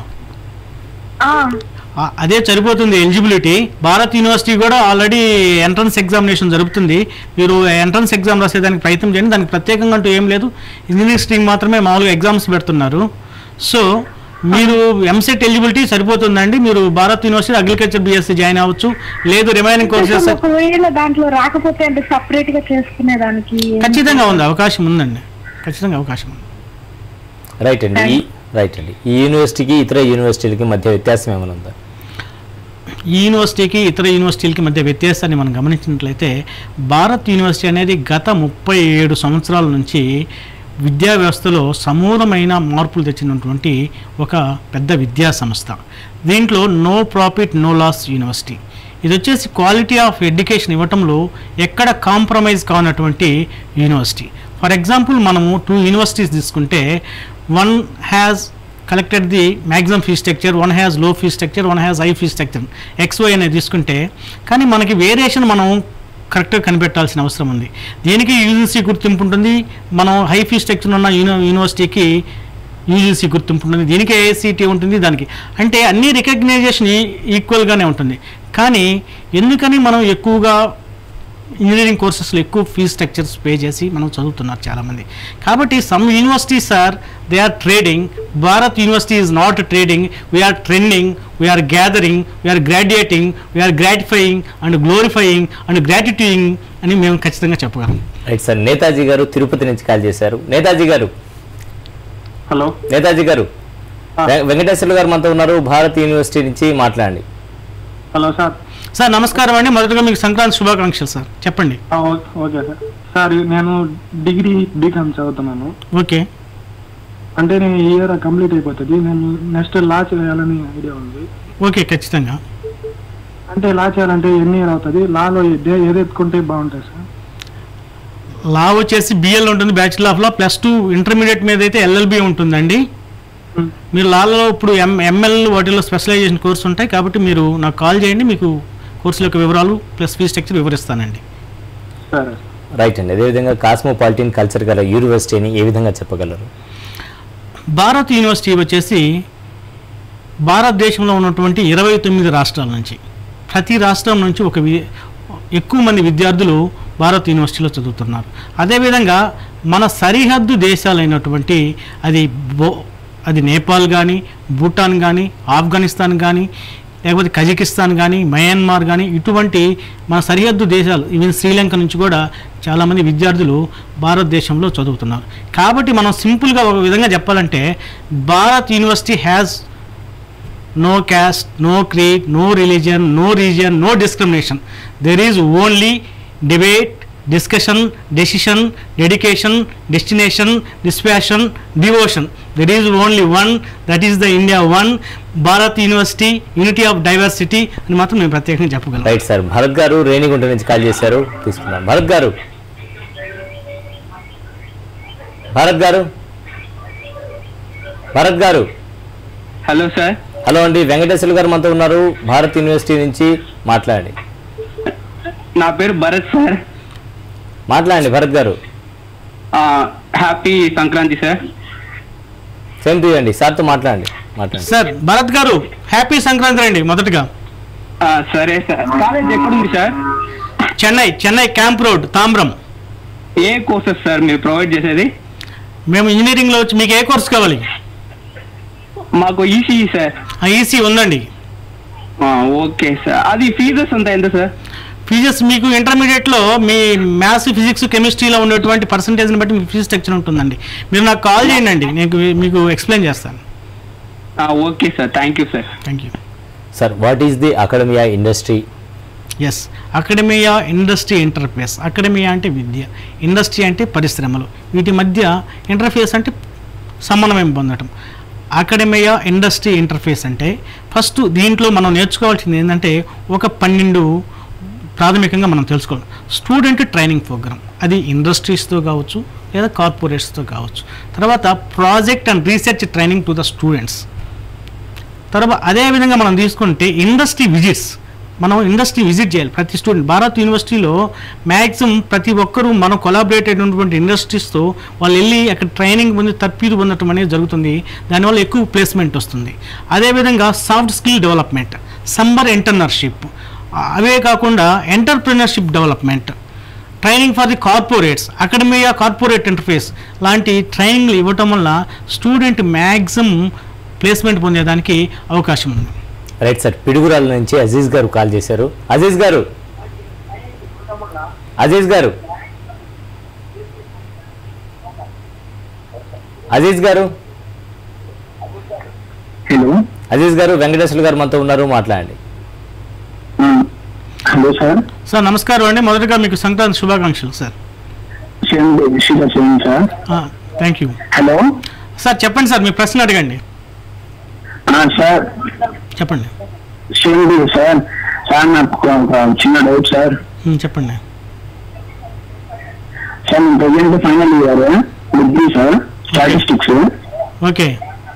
ఆ- అదే సరిపోతుంది ఎలిజిబిలిటీ భారత్ యూనివర్సిటీ కూడా ఆల్రెడీ ఎంట్రన్స్ ఎగ్జామినేషన్ జరుపుతుంది మీరు ఎంట్రన్స్ ఎగ్జామ్ రాసేదానికి ప్రయత్నం చేయండి దానికి ప్రత్యేకంగా అంటూ ఏం లేదు ఇంజనీరింగ్ స్ట్రీమ్ మాత్రమే మామూలుగా ఎగ్జామ్స్ పెడుతున్నారు సో మీరు ఎంసెట్ ఎలిజిబిలిటీ సరిపోతుందండి మీరు Bharat university agriculture B Sc join అవ్వచ్చు లేదు రిమైనింగ్ కోర్సెస్ ఒకవేళ దాంట్లో రాకపోతే అంటే సపరేట్ గా చేసుకునే దానికి ఖచ్చితంగా ఉంది అవకాశం ఉందండి ఖచ్చితంగా అవకాశం ఉంది రైట్ అండి ఈ రైట్ అండి ఈ యూనివర్సిటీకి ఇతర యూనివర్సిటీలకి మధ్య వ్యత్యాసం ఏమైనా ఉందా ఈ యూనివర్సిటీకి ఇతర యూనివర్సిటీలకి మధ్య వ్యత్యాసాన్ని మనం గమనించినట్లయితే భారత్ యూనివర్సిటీ అనేది గత ముప్పై ఏడు సంవత్సరాల నుంచి విద్యా వ్యవస్థలో సమూలమైన మార్పులు తెచ్చినటువంటి ఒక పెద్ద విద్యా సంస్థ దీంట్లో no profit no loss university ఇది వచ్చేసి క్వాలిటీ ఆఫ్ ఎడ్యుకేషన్ ఇవ్వటంలో ఎక్కడ కాంప్రమైజ్ కానటువంటి యూనివర్సిటీ ఫర్ ఎగ్జాంపుల్ మనము టూ యూనివర్సిటీస్ తీసుకుంటే one has collected the maximum fee structure one has low fee structure one has high fee structure XY అనేది తీసుకుంటే కానీ మనకి వేరియేషన్ మనం కరెక్ట్గా కనిపెట్టాల్సిన అవసరం ఉంది దీనికి యూజీసీ గుర్తింపు ఉంటుంది మనం హై ఫీ స్ట్రక్చర్ ఉన్న యూని యూనివర్సిటీకి యూజీసీ గుర్తింపు ఉంటుంది దీనికి ఏఐసిటీ ఉంటుంది దానికి అంటే అన్ని రికగ్నైజేషన్ ఈక్వల్గానే ఉంటుంది కానీ ఎందుకని మనం ఎక్కువగా ఇంజనీరింగ్ కోర్సెస్లో ఎక్కువ ఫీ స్ట్రక్చర్స్ పే చేసి మనం చదువుతున్నారు చాలామంది కాబట్టి some universities are they are trading Bharat university is not trading we are trending we are gathering we are graduating we are gratifying and glorifying and gratituding అని మేము ఖచ్చితంగా చెప్పగలం రైట్ సార్ నేతాజీ గారు తిరుపతి నుంచి కాల్ చేశారు నేతాజీ గారు హలో నేతాజీ గారు వె- వెంకటేశ్వర్లు గారు మనతో ఉన్నారు భారత్ యూనివర్సిటీ నుంచి మాట్లాడండి హలో సార్ సార్ నమస్కారం అండి మొదటగా మీకు సంక్రాంతి శుభాకాంక్షలు సార్ చెప్పండి ఆ, ఓ- ఓకే సార్ సార్ నేను డిగ్రీ బీకామ్ చదువుతున్నాను ఓకే అంటే నేను ఈ ఇయర్ కంప్లీట్ అయిపోతుంది నేను నెక్స్ట్ లా చేయాలని ఐడియా ఉంది ఓకే ఖచ్చితంగా అంటే లా చేయాలంటే ఎన్ని ఇయర్ అవుతుంది లాలో ఏ- ఏది ఎత్తుకుంటే బాగుంటుంది సార్ లా వచ్చేసి బిఎల్ ఉంటుంది bachelor of law plus two intermediate మీద అయితే ఎల్ఎల్బి ఉంటుందండి మీరు లాలో ఇప్పుడు ఎం ఎంఎల్ వాటిలో స్పెషలైజేషన్ కోర్సు ఉంటాయి కాబట్టి మీరు నాకు కాల్ చేయండి మీకు కోర్సుల యొక్క వివరాలు ప్లస్ ఫీ స్ట్రక్చర్ వివరిస్తానండి సరే రైట్ అండి అదేవిధంగా కాస్మోపాలిటన్ కల్చర్ గల యూనివర్సిటీని ఏ విధంగా చెప్పగలరు భారత్ యూనివర్సిటీ వచ్చేసి భారతదేశంలో ఉన్నటువంటి ఇరవై తొమ్మిది రాష్ట్రాల నుంచి ప్రతి రాష్ట్రం నుంచి ఒక వి- ఎక్కువ మంది విద్యార్థులు భారత్ యూనివర్సిటీలో చదువుతున్నారు అదేవిధంగా మన సరిహద్దు దేశాలైనటువంటి అది బో అది నేపాల్ కానీ భూటాన్ కానీ ఆఫ్ఘనిస్తాన్ కానీ లేకపోతే కజకిస్తాన్ కానీ మయన్మార్ కానీ ఇటువంటి మన సరిహద్దు దేశాలు ఈవెన్ శ్రీలంక నుంచి కూడా చాలామంది విద్యార్థులు భారతదేశంలో చదువుతున్నారు కాబట్టి మనం సింపుల్గా ఒక విధంగా చెప్పాలంటే Bharat university has no caste, no creed, no religion, no region, no discrimination. There is only debate, discussion decision dedication destination dispassion devotion there is only one that is the India one Bharat university unity of diversity అని మాత్రం నేను ప్రత్యేకంగా చెప్పగలను right sir Bharat గారు రేణిగుంట నుంచి call చేశారు తీసుకుందాం భరత్ గారు భరత్ గారు భరత్ గారు హలో సార్ హలో అండి వెంకటేశ్వర గారు మనతో ఉన్నారు భారత్ యూనివర్సిటీ నుంచి మాట్లాడండి నా పేరు భరత్ సార్ మాట్లాడండి Bharat garu happy Sankranti sir same to అండి సార్తో మాట్లాడండి మాట్లాడండి సార్ భరత్ గారు హ్యాపీ సంక్రాంతి అండి మొదటగా సరే సార్ కాలేజ్ ఎక్కడుంది sir Chennai Chennai camp road Tambaram ఏ కోర్సెస్ సార్ మీరు ప్రొవైడ్ చేసేది మేము ఇంజనీరింగ్లో వచ్చి మీకు ఏ కోర్స్ కావాలి మాకు ఈసీఈ సార్ ఈసీ ఉందండి ఓకే సార్ అది ఫీజెస్ అంతా ఎంత సార్ ఫీజెస్ మీకు ఇంటర్మీడియట్లో మీ మ్యాథ్స్ ఫిజిక్స్ కెమిస్ట్రీలో ఉన్నటువంటి పర్సంటేజ్ని బట్టి మీ ఫీజు స్ట్రక్చర్ ఉంటుందండి మీరు నాకు కాల్ చేయండి అండి నేను మీకు ఎక్స్ప్లెయిన్ చేస్తాను okay sir thank you sir thank you sir what is the academia industry yes academia industry interface academia అంటే విద్య ఇండస్ట్రీ అంటే పరిశ్రమలు వీటి మధ్య ఇంటర్ఫేస్ అంటే సమన్వయం పొందటం అకాడమియా ఇండస్ట్రీ ఇంటర్ఫేస్ అంటే ఫస్ట్ దీంట్లో మనం నేర్చుకోవాల్సింది ఏంటంటే ఒక పన్నెండు ప్రాథమికంగా మనం తెలుసుకోవాలి స్టూడెంట్ ట్రైనింగ్ ప్రోగ్రామ్ అది ఇండస్ట్రీస్తో కావచ్చు లేదా కార్పొరేట్స్తో కావచ్చు తర్వాత project and research training to the students తర్వాత అదేవిధంగా మనం తీసుకుంటే ఇండస్ట్రీ విజిట్స్ మనం ఇండస్ట్రీ విజిట్ చేయాలి ప్రతి స్టూడెంట్ భారత్ యూనివర్సిటీలో మ్యాక్సిమం ప్రతి ఒక్కరూ మనం కొలాబరేట్ అయినటువంటి ఇండస్ట్రీస్తో వాళ్ళు వెళ్ళి అక్కడ ట్రైనింగ్ పొంది తర్పీదు పొందడం అనేది జరుగుతుంది దానివల్ల ఎక్కువ ప్లేస్మెంట్ వస్తుంది అదేవిధంగా soft skill development summer internship అవే కాకుండా entrepreneurship development training for the corporates academia corporate interface లాంటి ట్రైనింగ్లు ఇవ్వటం వల్ల స్టూడెంట్ మ్యాక్సిమం ప్లేస్మెంట్ పొందేదానికి అవకాశం ఉంది రైట్ సార్ పిడుగురాల నుంచి అజీజ్ గారు కాల్ చేశారు అజీజ్ గారు అజీజ్ గారు అజీజ్ గారు హలో అజీజ్ గారు వెంకటేశ్వర గారు మనతో ఉన్నారు మాట్లాడండి హలో సార్ సార్ నమస్కారం అండి మొదటగా మీకు సంక్రాంతి శుభాకాంక్షలు సార్ చేయండి విషయంగా చేయండి sir thank you hello sir చెప్పండి సార్ మీ ప్రశ్న అడగండి సార్ చెప్పండి చేయండి సార్ సార్ నాకు ఒక చిన్న డౌట్ సార్ ఉమ్, చెప్పండి సార్ నేను present final year degree sir statistics okay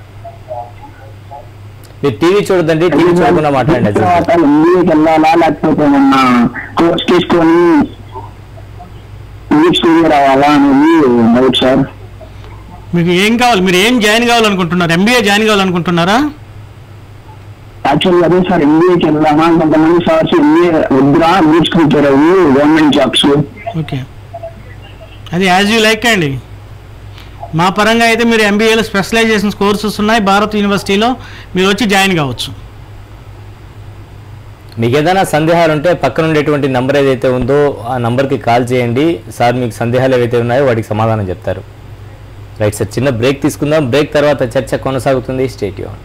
మీరు టీవీ చూడదండి టీవీ చూడకుండా మాట్లాడండి అజీజ్ గారు తర్వాత ఎంబీఏకి వెళ్ళాలా లేకపోతే ఏమన్నా కోర్స్ తీసుకొని ఇంగ్లీష్ స్టూడియో రావాలా అనేది డౌట్ సార్ మీకు ఏం కావాలి మీరు ఏం జాయిన్ కావాలనుకుంటున్నారు ఎంబీఏ జాయిన్ కావాలనుకుంటున్నారా యాక్చువల్గా అదే సార్ ఎంబీఏకి వెళ్దామా కొంతమంది సార్స్ ఎంబీఏ వద్దురా ఇంగ్లీష్ ప్రిపేర్ అయ్యి గవర్నమెంట్ జాబ్స్ ఓకే అది యాజ్ యూ లైక్ అండి మా పరంగా అయితే మీరు ఎంబీఏలో స్పెషలైజేషన్ కోర్సెస్ ఉన్నాయి భారత్ యూనివర్సిటీలో మీరు వచ్చి జాయిన్ కావచ్చు మీకు ఏదైనా సందేహాలు ఉంటే పక్కన ఉండేటువంటి నంబర్ ఏదైతే ఉందో ఆ నంబర్కి కాల్ చేయండి సార్ మీకు సందేహాలు ఏవైతే ఉన్నాయో వాటికి సమాధానం చెప్తారు రైట్ సార్ చిన్న బ్రేక్ తీసుకుందాం బ్రేక్ తర్వాత చర్చ కొనసాగుతుంది స్టేట్ యూన్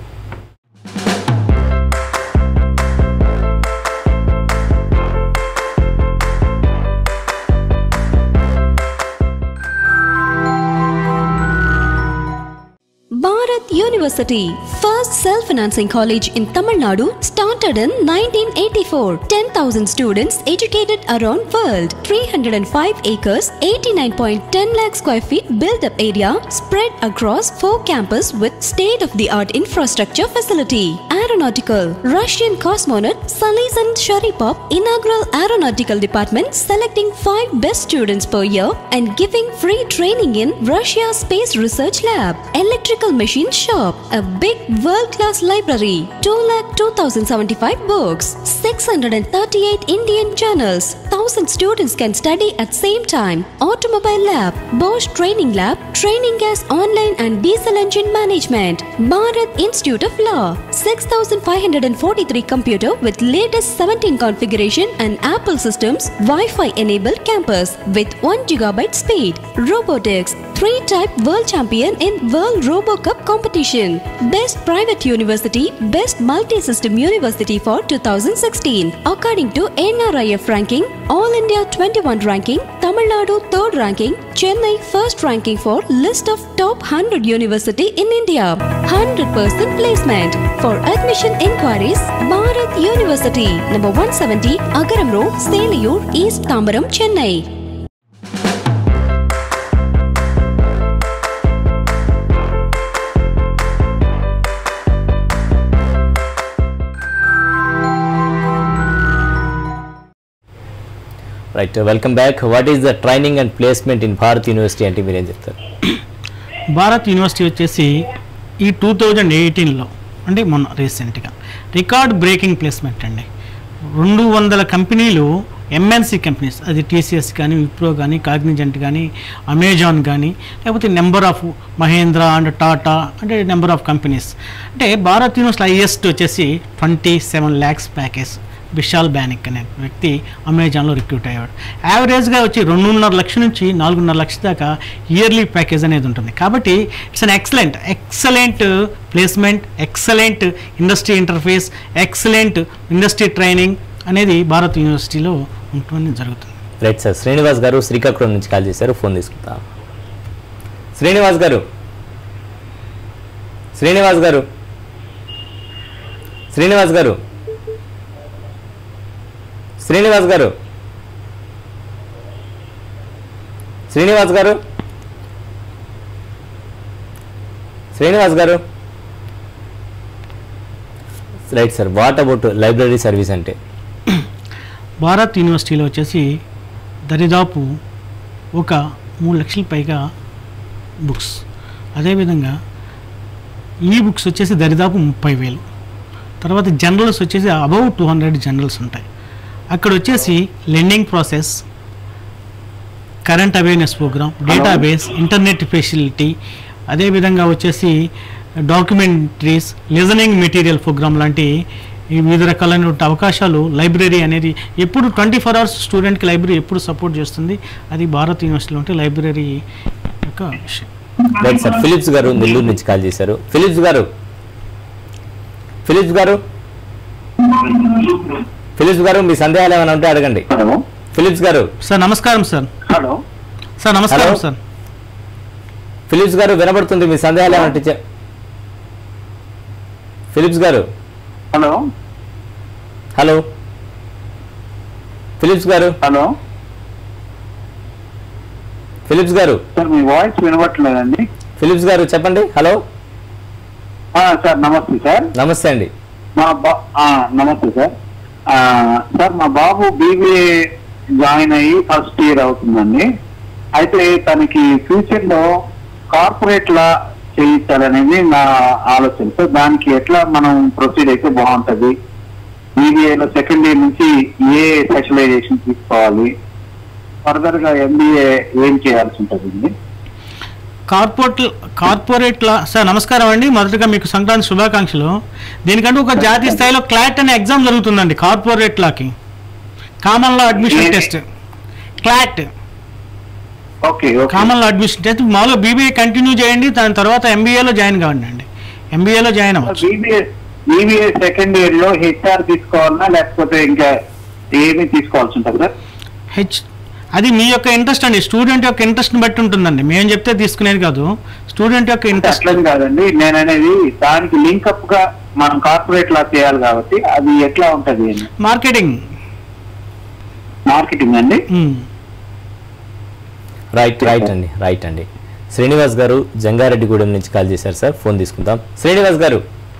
Bharat University, first self-financing college in Tamil Nadu, started in 1984. 10,000 students educated around world. 305 acres, 89.10 lakh square feet built-up area spread across four campus with state-of-the-art infrastructure facility. Aeronautical, Russian cosmonaut Salizan Sharipov, inaugural aeronautical department selecting five best students per year and giving free training in Russia Space Research Lab. Electrical machine shop, a big world-class library, 2 lakh 2075 books, 638 Indian journals, 1000 students can study at same time, automobile lab, Bosch training lab, training as online and diesel engine management, Bharat Institute of Law, 6543 computer with latest 17 configuration and Apple systems, Wi-Fi enabled campus with 1 gigabyte speed, robotics, three-time world champion in World Robo Cup competition. Best private university, best multi-system university for 2016. According to NRIF ranking, All India 21 ranking, Tamil Nadu 3rd ranking, Chennai 1st ranking for list of top 100 university in India. 100% placement. For admission inquiries, Bharat University, number 170, Agaram Road, Seliyur, East Tambaram, Chennai. Right welcome back what is the training and placement in Bharat university అంటే మీరు ఏం చెప్తారు Bharat university వచ్చేసి ఈ two thousand ఎయిటీన్లో అంటే మొన్న రీసెంట్గా రికార్డ్ బ్రేకింగ్ ప్లేస్మెంట్ అండి రెండు వందల కంపెనీలు ఎంఎన్సి కంపెనీస్ అది టీసీఎస్ కానీ విప్రో కానీ కాగ్నిజెంట్ కానీ అమెజాన్ కానీ లేకపోతే number of Mahindra and Tata అంటే నెంబర్ ఆఫ్ కంపెనీస్ అంటే భారత్ యూనివర్సిటీ హైయెస్ట్ వచ్చేసి twenty seven lakhs package Vishal Banik అనే వ్యక్తి అమెజాన్లో రిక్రూట్ అయ్యాడు యావరేజ్గా వచ్చి రెండున్నర లక్షల నుంచి నాలుగున్నర లక్షల దాకా ఇయర్లీ ప్యాకేజ్ అనేది ఉంటుంది కాబట్టి it's an excellent excellent placement excellent industry interface excellent industry training అనేది భారత్ యూనివర్సిటీలో ఉంటుంది జరుగుతుంది రైట్ సార్ శ్రీనివాస్ గారు శ్రీకాకుళం నుంచి కాల్ చేశారు ఫోన్ తీసుకుంటా శ్రీనివాస్ గారు శ్రీనివాస్ గారు శ్రీనివాస్ గారు శ్రీనివాస్ గారు శ్రీనివాస్ గారు శ్రీనివాస్ గారు right sir what about library service అంటే భారత్ యూనివర్సిటీలో వచ్చేసి దరిదాపు ఒక మూడు లక్షల పైగా బుక్స్ అదేవిధంగా ఈ బుక్స్ వచ్చేసి దరిదాపు ముప్పై వేలు తర్వాత జనరల్స్ వచ్చేసి అబౌవ్ టూ హండ్రెడ్ జనరల్స్ ఉంటాయి అక్కడ వచ్చేసి lending process current awareness program database internet facility అదేవిధంగా వచ్చేసి డాక్యుమెంటరీస్ లిజనింగ్ మెటీరియల్ ప్రోగ్రామ్ లాంటి ఈ వివిధ రకాలైనటువంటి అవకాశాలు లైబ్రరీ అనేది ఎప్పుడు ట్వంటీ ఫోర్ అవర్స్ స్టూడెంట్కి లైబ్రరీ ఎప్పుడు సపోర్ట్ చేస్తుంది అది భారత్ యూనివర్సిటీలో ఉంటే లైబ్రరీ యొక్క విషయం రైట్ సార్ ఫిలిప్స్ గారు నెల్లూరు నుంచి కాల్ చేశారు ఫిలిప్స్ గారు ఫిలిప్స్ గారు ఫిలిప్స్ గారు మీ సందేహాలు ఏమైనా ఉంటే అడగండి ఫిలిప్స్ గారు సార్ నమస్కారం సార్ హలో సార్ నమస్కారం హలో. సార్ ఫిలిప్స్ గారు వినబడుతుంది మీ సందేహాలు ఏమంటే చె- ఫిలిప్స్ గారు హలో హలో ఫిలిప్స్ గారు హలో ఫిలిప్స్ గారు సార్ మీ వాయిస్ వినబట్టలేదండి ఫిలిప్స్ గారు చెప్పండి హలో ఆ, సార్ నమస్తే సార్ నమస్తే అండి మా బా ఆ, నమస్తే సార్ ఆ, సార్ మా బాబు బీబీఏ జాయిన్ అయ్యి ఫస్ట్ ఇయర్ అవుతుందండి అయితే తనకి ఫ్యూచర్ లో కార్పొరేట్ లా చేయించాలనేది నా ఆలోచన సార్ దానికి ఎట్లా మనం ప్రొసీడ్ అయితే బాగుంటది BBA లో సెకండ్ ఇయర్ నుంచి ఏ స్పెషలైజేషన్ తీసుకోవాలి ఫర్దర్ గా ఎంబీఏ ఏం చేయాల్సి ఉంటుందండి కార్పొరేట్ కార్పొరేట్ లా సార్ నమస్కారం అండి మొదటగా మీకు సంక్రాంతి శుభాకాంక్షలు దీనికంటే ఒక జాతీయ స్థాయిలో క్లాట్ అనే ఎగ్జామ్ జరుగుతుందండి కార్పొరేట్ లాకి common law admission test CLAT okay common law admission test మామూలుగా బీబీఏ కంటిన్యూ చేయండి దాని తర్వాత ఎంబీఏలో జాయిన్ కావండి అండి ఎంబీఏలో జాయిన్ అవ్వచ్చు బీబీఏ బీబీఏ సెకండ్ ఇయర్ లో హెచ్ఆర్ తీసుకోవాలన్నా లేకపోతే ఇంకా ఏమి తీసుకోవాల్సి ఉంటుంది సార్ హెచ్ అది మీ యొక్క ఇంట్రెస్ట్ అండి స్టూడెంట్ యొక్క ఇంట్రెస్ట్ని బట్టి ఉంటుందండి మేము చెప్తే తీసుకునేది కాదు స్టూడెంట్ యొక్క ఇంట్రెస్ట్ అట్లని కాదండి నేను అనేది దానికి లింకప్ గా మనం కార్పొరేట్ లా చేయాలి కాబట్టి అది ఎట్లా ఉంటది అని మార్కెటింగ్ మార్కెటింగ్ అండి రైట్ రైట్ అండి రైట్ అండి శ్రీనివాస్ గారు జంగారెడ్డిగూడెం నుంచి కాల్ చేశారు సార్ ఫోన్ తీసుకుందాం శ్రీనివాస్ గారు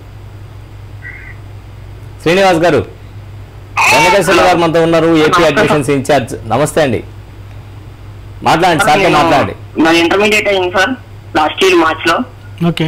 శ్రీనివాస్ గారు వెంకటేశ్వర గారు మనతో ఉన్నారు ఏపీ అడ్మిషన్స్ ఇన్ఛార్జ్ నమస్తే అండి మాట్లాడండి సార్తో నేను- మాట్లాడండి నాది ఇంటర్మీడియట్ అయింది సార్ లాస్ట్ ఇయర్ మార్చ్ లో ఓకే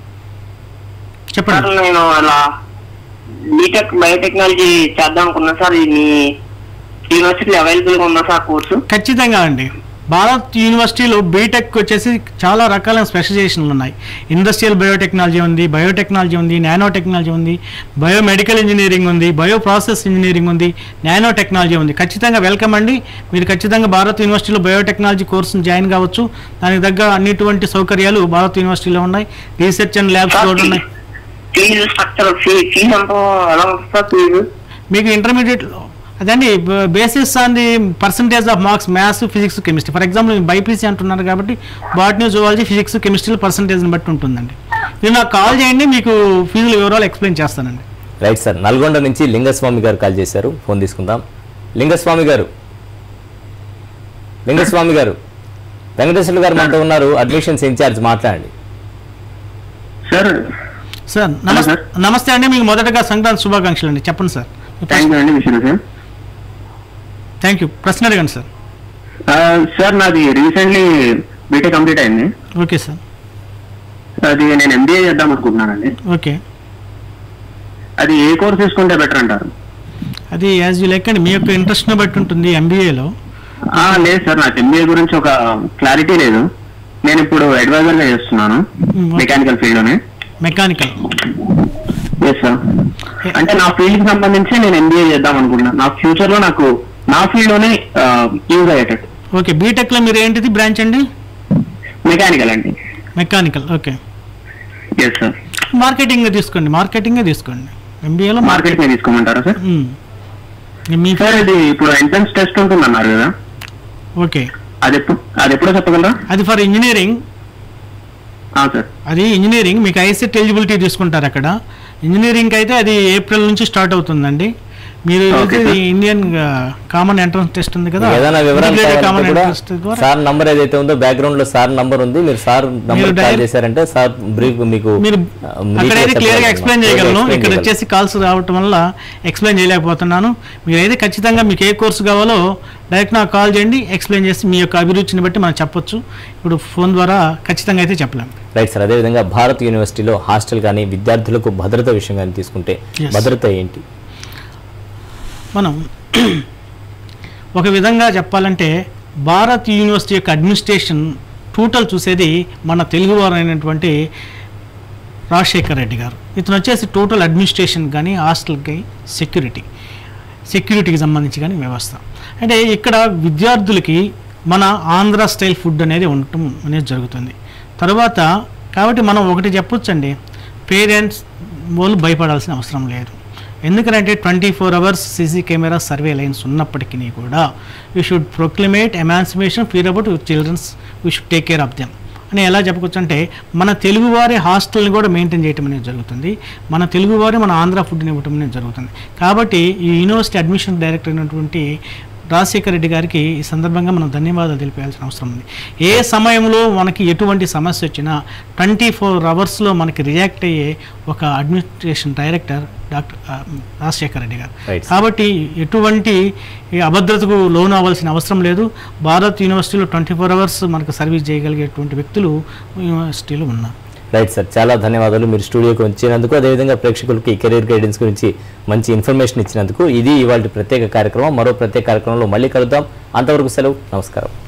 సార్ నేను అలా బీటెక్ బయోటెక్నాలజీ చేద్దాం అనుకున్నా సార్ ఇది మీ యూనివర్సిటీ అవైలబుల్ గా ఉందా సార్ కోర్సు ఖచ్చితంగా అండి భారత్ యూనివర్సిటీలో బీటెక్ వచ్చేసి చాలా రకాల స్పెషలైజేషన్లు ఉన్నాయి ఇండస్ట్రియల్ బయోటెక్నాలజీ ఉంది బయోటెక్నాలజీ ఉంది నానో టెక్నాలజీ ఉంది బయోమెడికల్ ఇంజనీరింగ్ ఉంది బయో ప్రాసెస్ ఇంజనీరింగ్ ఉంది నానో టెక్నాలజీ ఉంది ఖచ్చితంగా వెల్కమ్ అండి మీరు ఖచ్చితంగా భారత్ యూనివర్సిటీలో బయోటెక్నాలజీ కోర్సును జాయిన్ కావచ్చు దానికి తగ్గ అన్నిటువంటి సౌకర్యాలు భారత్ యూనివర్సిటీలో ఉన్నాయి రీసెర్చ్ అండ్ ల్యాబ్స్ కూడా ఉన్నాయి ఫీజు స్ట్రక్చర్ ఫీ ఫీజు ఎంత ఎలా ఉంటుంది సార్ ఫీజు మీకు ఇంటర్మీడియట్ అదండి basis on the percentage of marks maths physics chemistry for example BiPC అంటున్నారు కాబట్టి బాటనీ జువాలజీ ఫిజిక్స్ కెమిస్ట్రీ పర్సంటేజ్ని బట్టి ఉంటుందండి మీరు నాకు కాల్ చేయండి మీకు ఫీజుల వివరాలు ఎక్స్ప్లెయిన్ చేస్తానండి రైట్ సార్ నల్గొండ నుంచి లింగస్వామి గారు కాల్ చేశారు ఫోన్ తీసుకుందాం లింగస్వామి గారు లింగస్వామి గారు వెంకటేశ్వర గారు మనతో ఉన్నారు అడ్మిషన్స్ ఇన్ఛార్జ్ మాట్లాడండి సార్ సార్ నమస్తే నమస్తే అండి మీకు మొదటగా సంక్రాంతి శుభాకాంక్షలు అండి చెప్పండి సార్ థ్యాంక్ యూ అండి విష్ణు సార్ థ్యాంక్ యూ ప్రశ్న అడగండి సార్ ఆ, సార్ నాది రీసెంట్లీ బీటెక్ కంప్లీట్ అయింది ఓకే సార్ అది నేను ఎంబీఏ చేద్దాం అనుకుంటున్నానండి ఓకే అది ఏ కోర్స్ తీసుకుంటే బెటర్ అంటారు అది యాజ్ యూ లైక్ అండి మీ యొక్క ఇంట్రెస్ట్ని బట్టి ఉంటుంది ఎంబీఏలో ఆ, లేదు సార్ నాకు ఎంబీఏ గురించి ఒక క్లారిటీ లేదు నేను ఇప్పుడు అడ్వైజర్ గా చేస్తున్నాను మెకానికల్ ఫీల్డ్ లోనే మెకానికల్ ఎస్ సార్ అంటే నా ఫీల్డ్ కి సంబంధించి నేను ఎంబీఏ చేద్దాం అనుకుంటున్నాను నా ఫ్యూచర్ లో నాకు నా ఫీల్డ్ లోనే యూజ్ అయ్యేటట్టు ఓకే బీటెక్లో మీరు ఏంటిది బ్రాంచ్ అండి మెకానికల్ అండి mechanical okay yes sir marketing తీసుకోండి మార్కెటింగే తీసుకోండి ఎంబీఏలో మార్కెట్ మీద తీసుకోమంటారా సార్ మీ సార్ ఇది ఇప్పుడు ఎంట్రన్స్ టెస్ట్ ఉంటుంది అన్నారు కదా ఓకే అది ఎప్పుడు అది ఎప్పుడో చెప్పగలరా అది ఫర్ ఇంజనీరింగ్ సార్ అది ఇంజనీరింగ్ మీకు ఐసెట్ ఎలిజిబిలిటీ తీసుకుంటారు అక్కడ ఇంజనీరింగ్ అయితే అది ఏప్రిల్ నుంచి స్టార్ట్ అవుతుందండి మీరు Okay, ఇది sir. Indian common entrance test ఉంది కదా మీకు ఏదైనా వివరాలు Integrated కావాలంటే common కూడా entrance test ద్వారా సార్ నంబర్ ఏదైతే ఉందో బ్యాక్గ్రౌండ్ లో సార్ నంబర్ ఉంది మీరు సార్ నంబర్ కాల్ direct- చేశారంటే సార్ బ్రీఫ్ మీకు మీరు ఆ, అక్కడ మీకు అయితే క్లియర్ గా చెప్పగలరు. ఎక్స్ప్లెయిన్ Clear గా చేయగలను explain ఇక్కడ చేయగలరు. వచ్చేసి కాల్స్ రావటం వల్ల ఎక్స్ప్లెయిన్ చేయలేకపోతున్నాను మీరైతే ఖచ్చితంగా మీకు ఏ కోర్సు కావాలో డైరెక్ట్ నాకు కాల్ చేయండి ఎక్స్ప్లెయిన్ చేసి మీ యొక్క అభిరుచిని బట్టి మనం చెప్పొచ్చు ఇప్పుడు ఫోన్ ద్వారా ఖచ్చితంగా అయితే చెప్పలేము రైట్ సార్ అదేవిధంగా భారత్ యూనివర్సిటీలో హాస్టల్ కానీ విద్యార్థులకు భద్రత విషయం కానీ తీసుకుంటే Yes. భద్రత ఏంటి మనం ఒక విధంగా చెప్పాలంటే భారత్ యూనివర్సిటీ యొక్క అడ్మినిస్ట్రేషన్ టోటల్ చూసేది మన తెలుగువారైనటువంటి రాజశేఖర్ రెడ్డి గారు ఇతను వచ్చేసి టోటల్ అడ్మినిస్ట్రేషన్ కానీ హాస్టల్కి సెక్యూరిటీ సెక్యూరిటీకి సంబంధించి కానీ వ్యవస్థ అంటే ఇక్కడ విద్యార్థులకి మన ఆంధ్ర స్టైల్ ఫుడ్ అనేది ఉండటం అనేది జరుగుతుంది తర్వాత కాబట్టి మనం ఒకటి చెప్పొచ్చండి పేరెంట్స్ వాళ్ళు భయపడాల్సిన అవసరం లేదు ఎందుకంటే twenty four hours CC camera surveillance ఉన్నప్పటికీ కూడా you should proclaim emancipation fear about your childrens we should take care of them అని ఎలా చెప్పుకోవచ్చు అంటే మన తెలుగువారి హాస్టల్ని కూడా మెయింటైన్ చేయటం అనేది జరుగుతుంది మన తెలుగువారి మన ఆంధ్ర ఫుడ్ని ఇవ్వటం అనేది జరుగుతుంది కాబట్టి ఈ యూనివర్సిటీ అడ్మిషన్ డైరెక్టర్ అయినటువంటి రాజశేఖర రెడ్డి గారికి ఈ సందర్భంగా మనం ధన్యవాదాలు తెలిపేయాల్సిన అవసరం ఉంది ఏ సమయంలో మనకి ఎటువంటి సమస్య వచ్చినా ట్వంటీ ఫోర్ అవర్స్లో మనకి రియాక్ట్ అయ్యే ఒక అడ్మినిస్ట్రేషన్ డైరెక్టర్ డాక్టర్ ఆ, రాజశేఖర రెడ్డి గారు Right. కాబట్టి ఎటువంటి ఈ అభద్రతకు లోను అవ్వాల్సిన అవసరం లేదు భారత్ యూనివర్సిటీలో ట్వంటీ ఫోర్ అవర్స్ మనకు సర్వీస్ చేయగలిగేటువంటి వ్యక్తులు యూనివర్సిటీలో ఉన్నారు రైట్ సార్ చాలా ధన్యవాదాలు మీరు స్టూడియోకి వచ్చినందుకు అదేవిధంగా ప్రేక్షకులకి కెరీర్ గైడెన్స్ గురించి మంచి ఇన్ఫర్మేషన్ ఇచ్చినందుకు ఇది ఇవాళ ప్రత్యేక కార్యక్రమం మరో ప్రత్యేక కార్యక్రమంలో మళ్ళీ కలుద్దాం అంతవరకు సెలవు నమస్కారం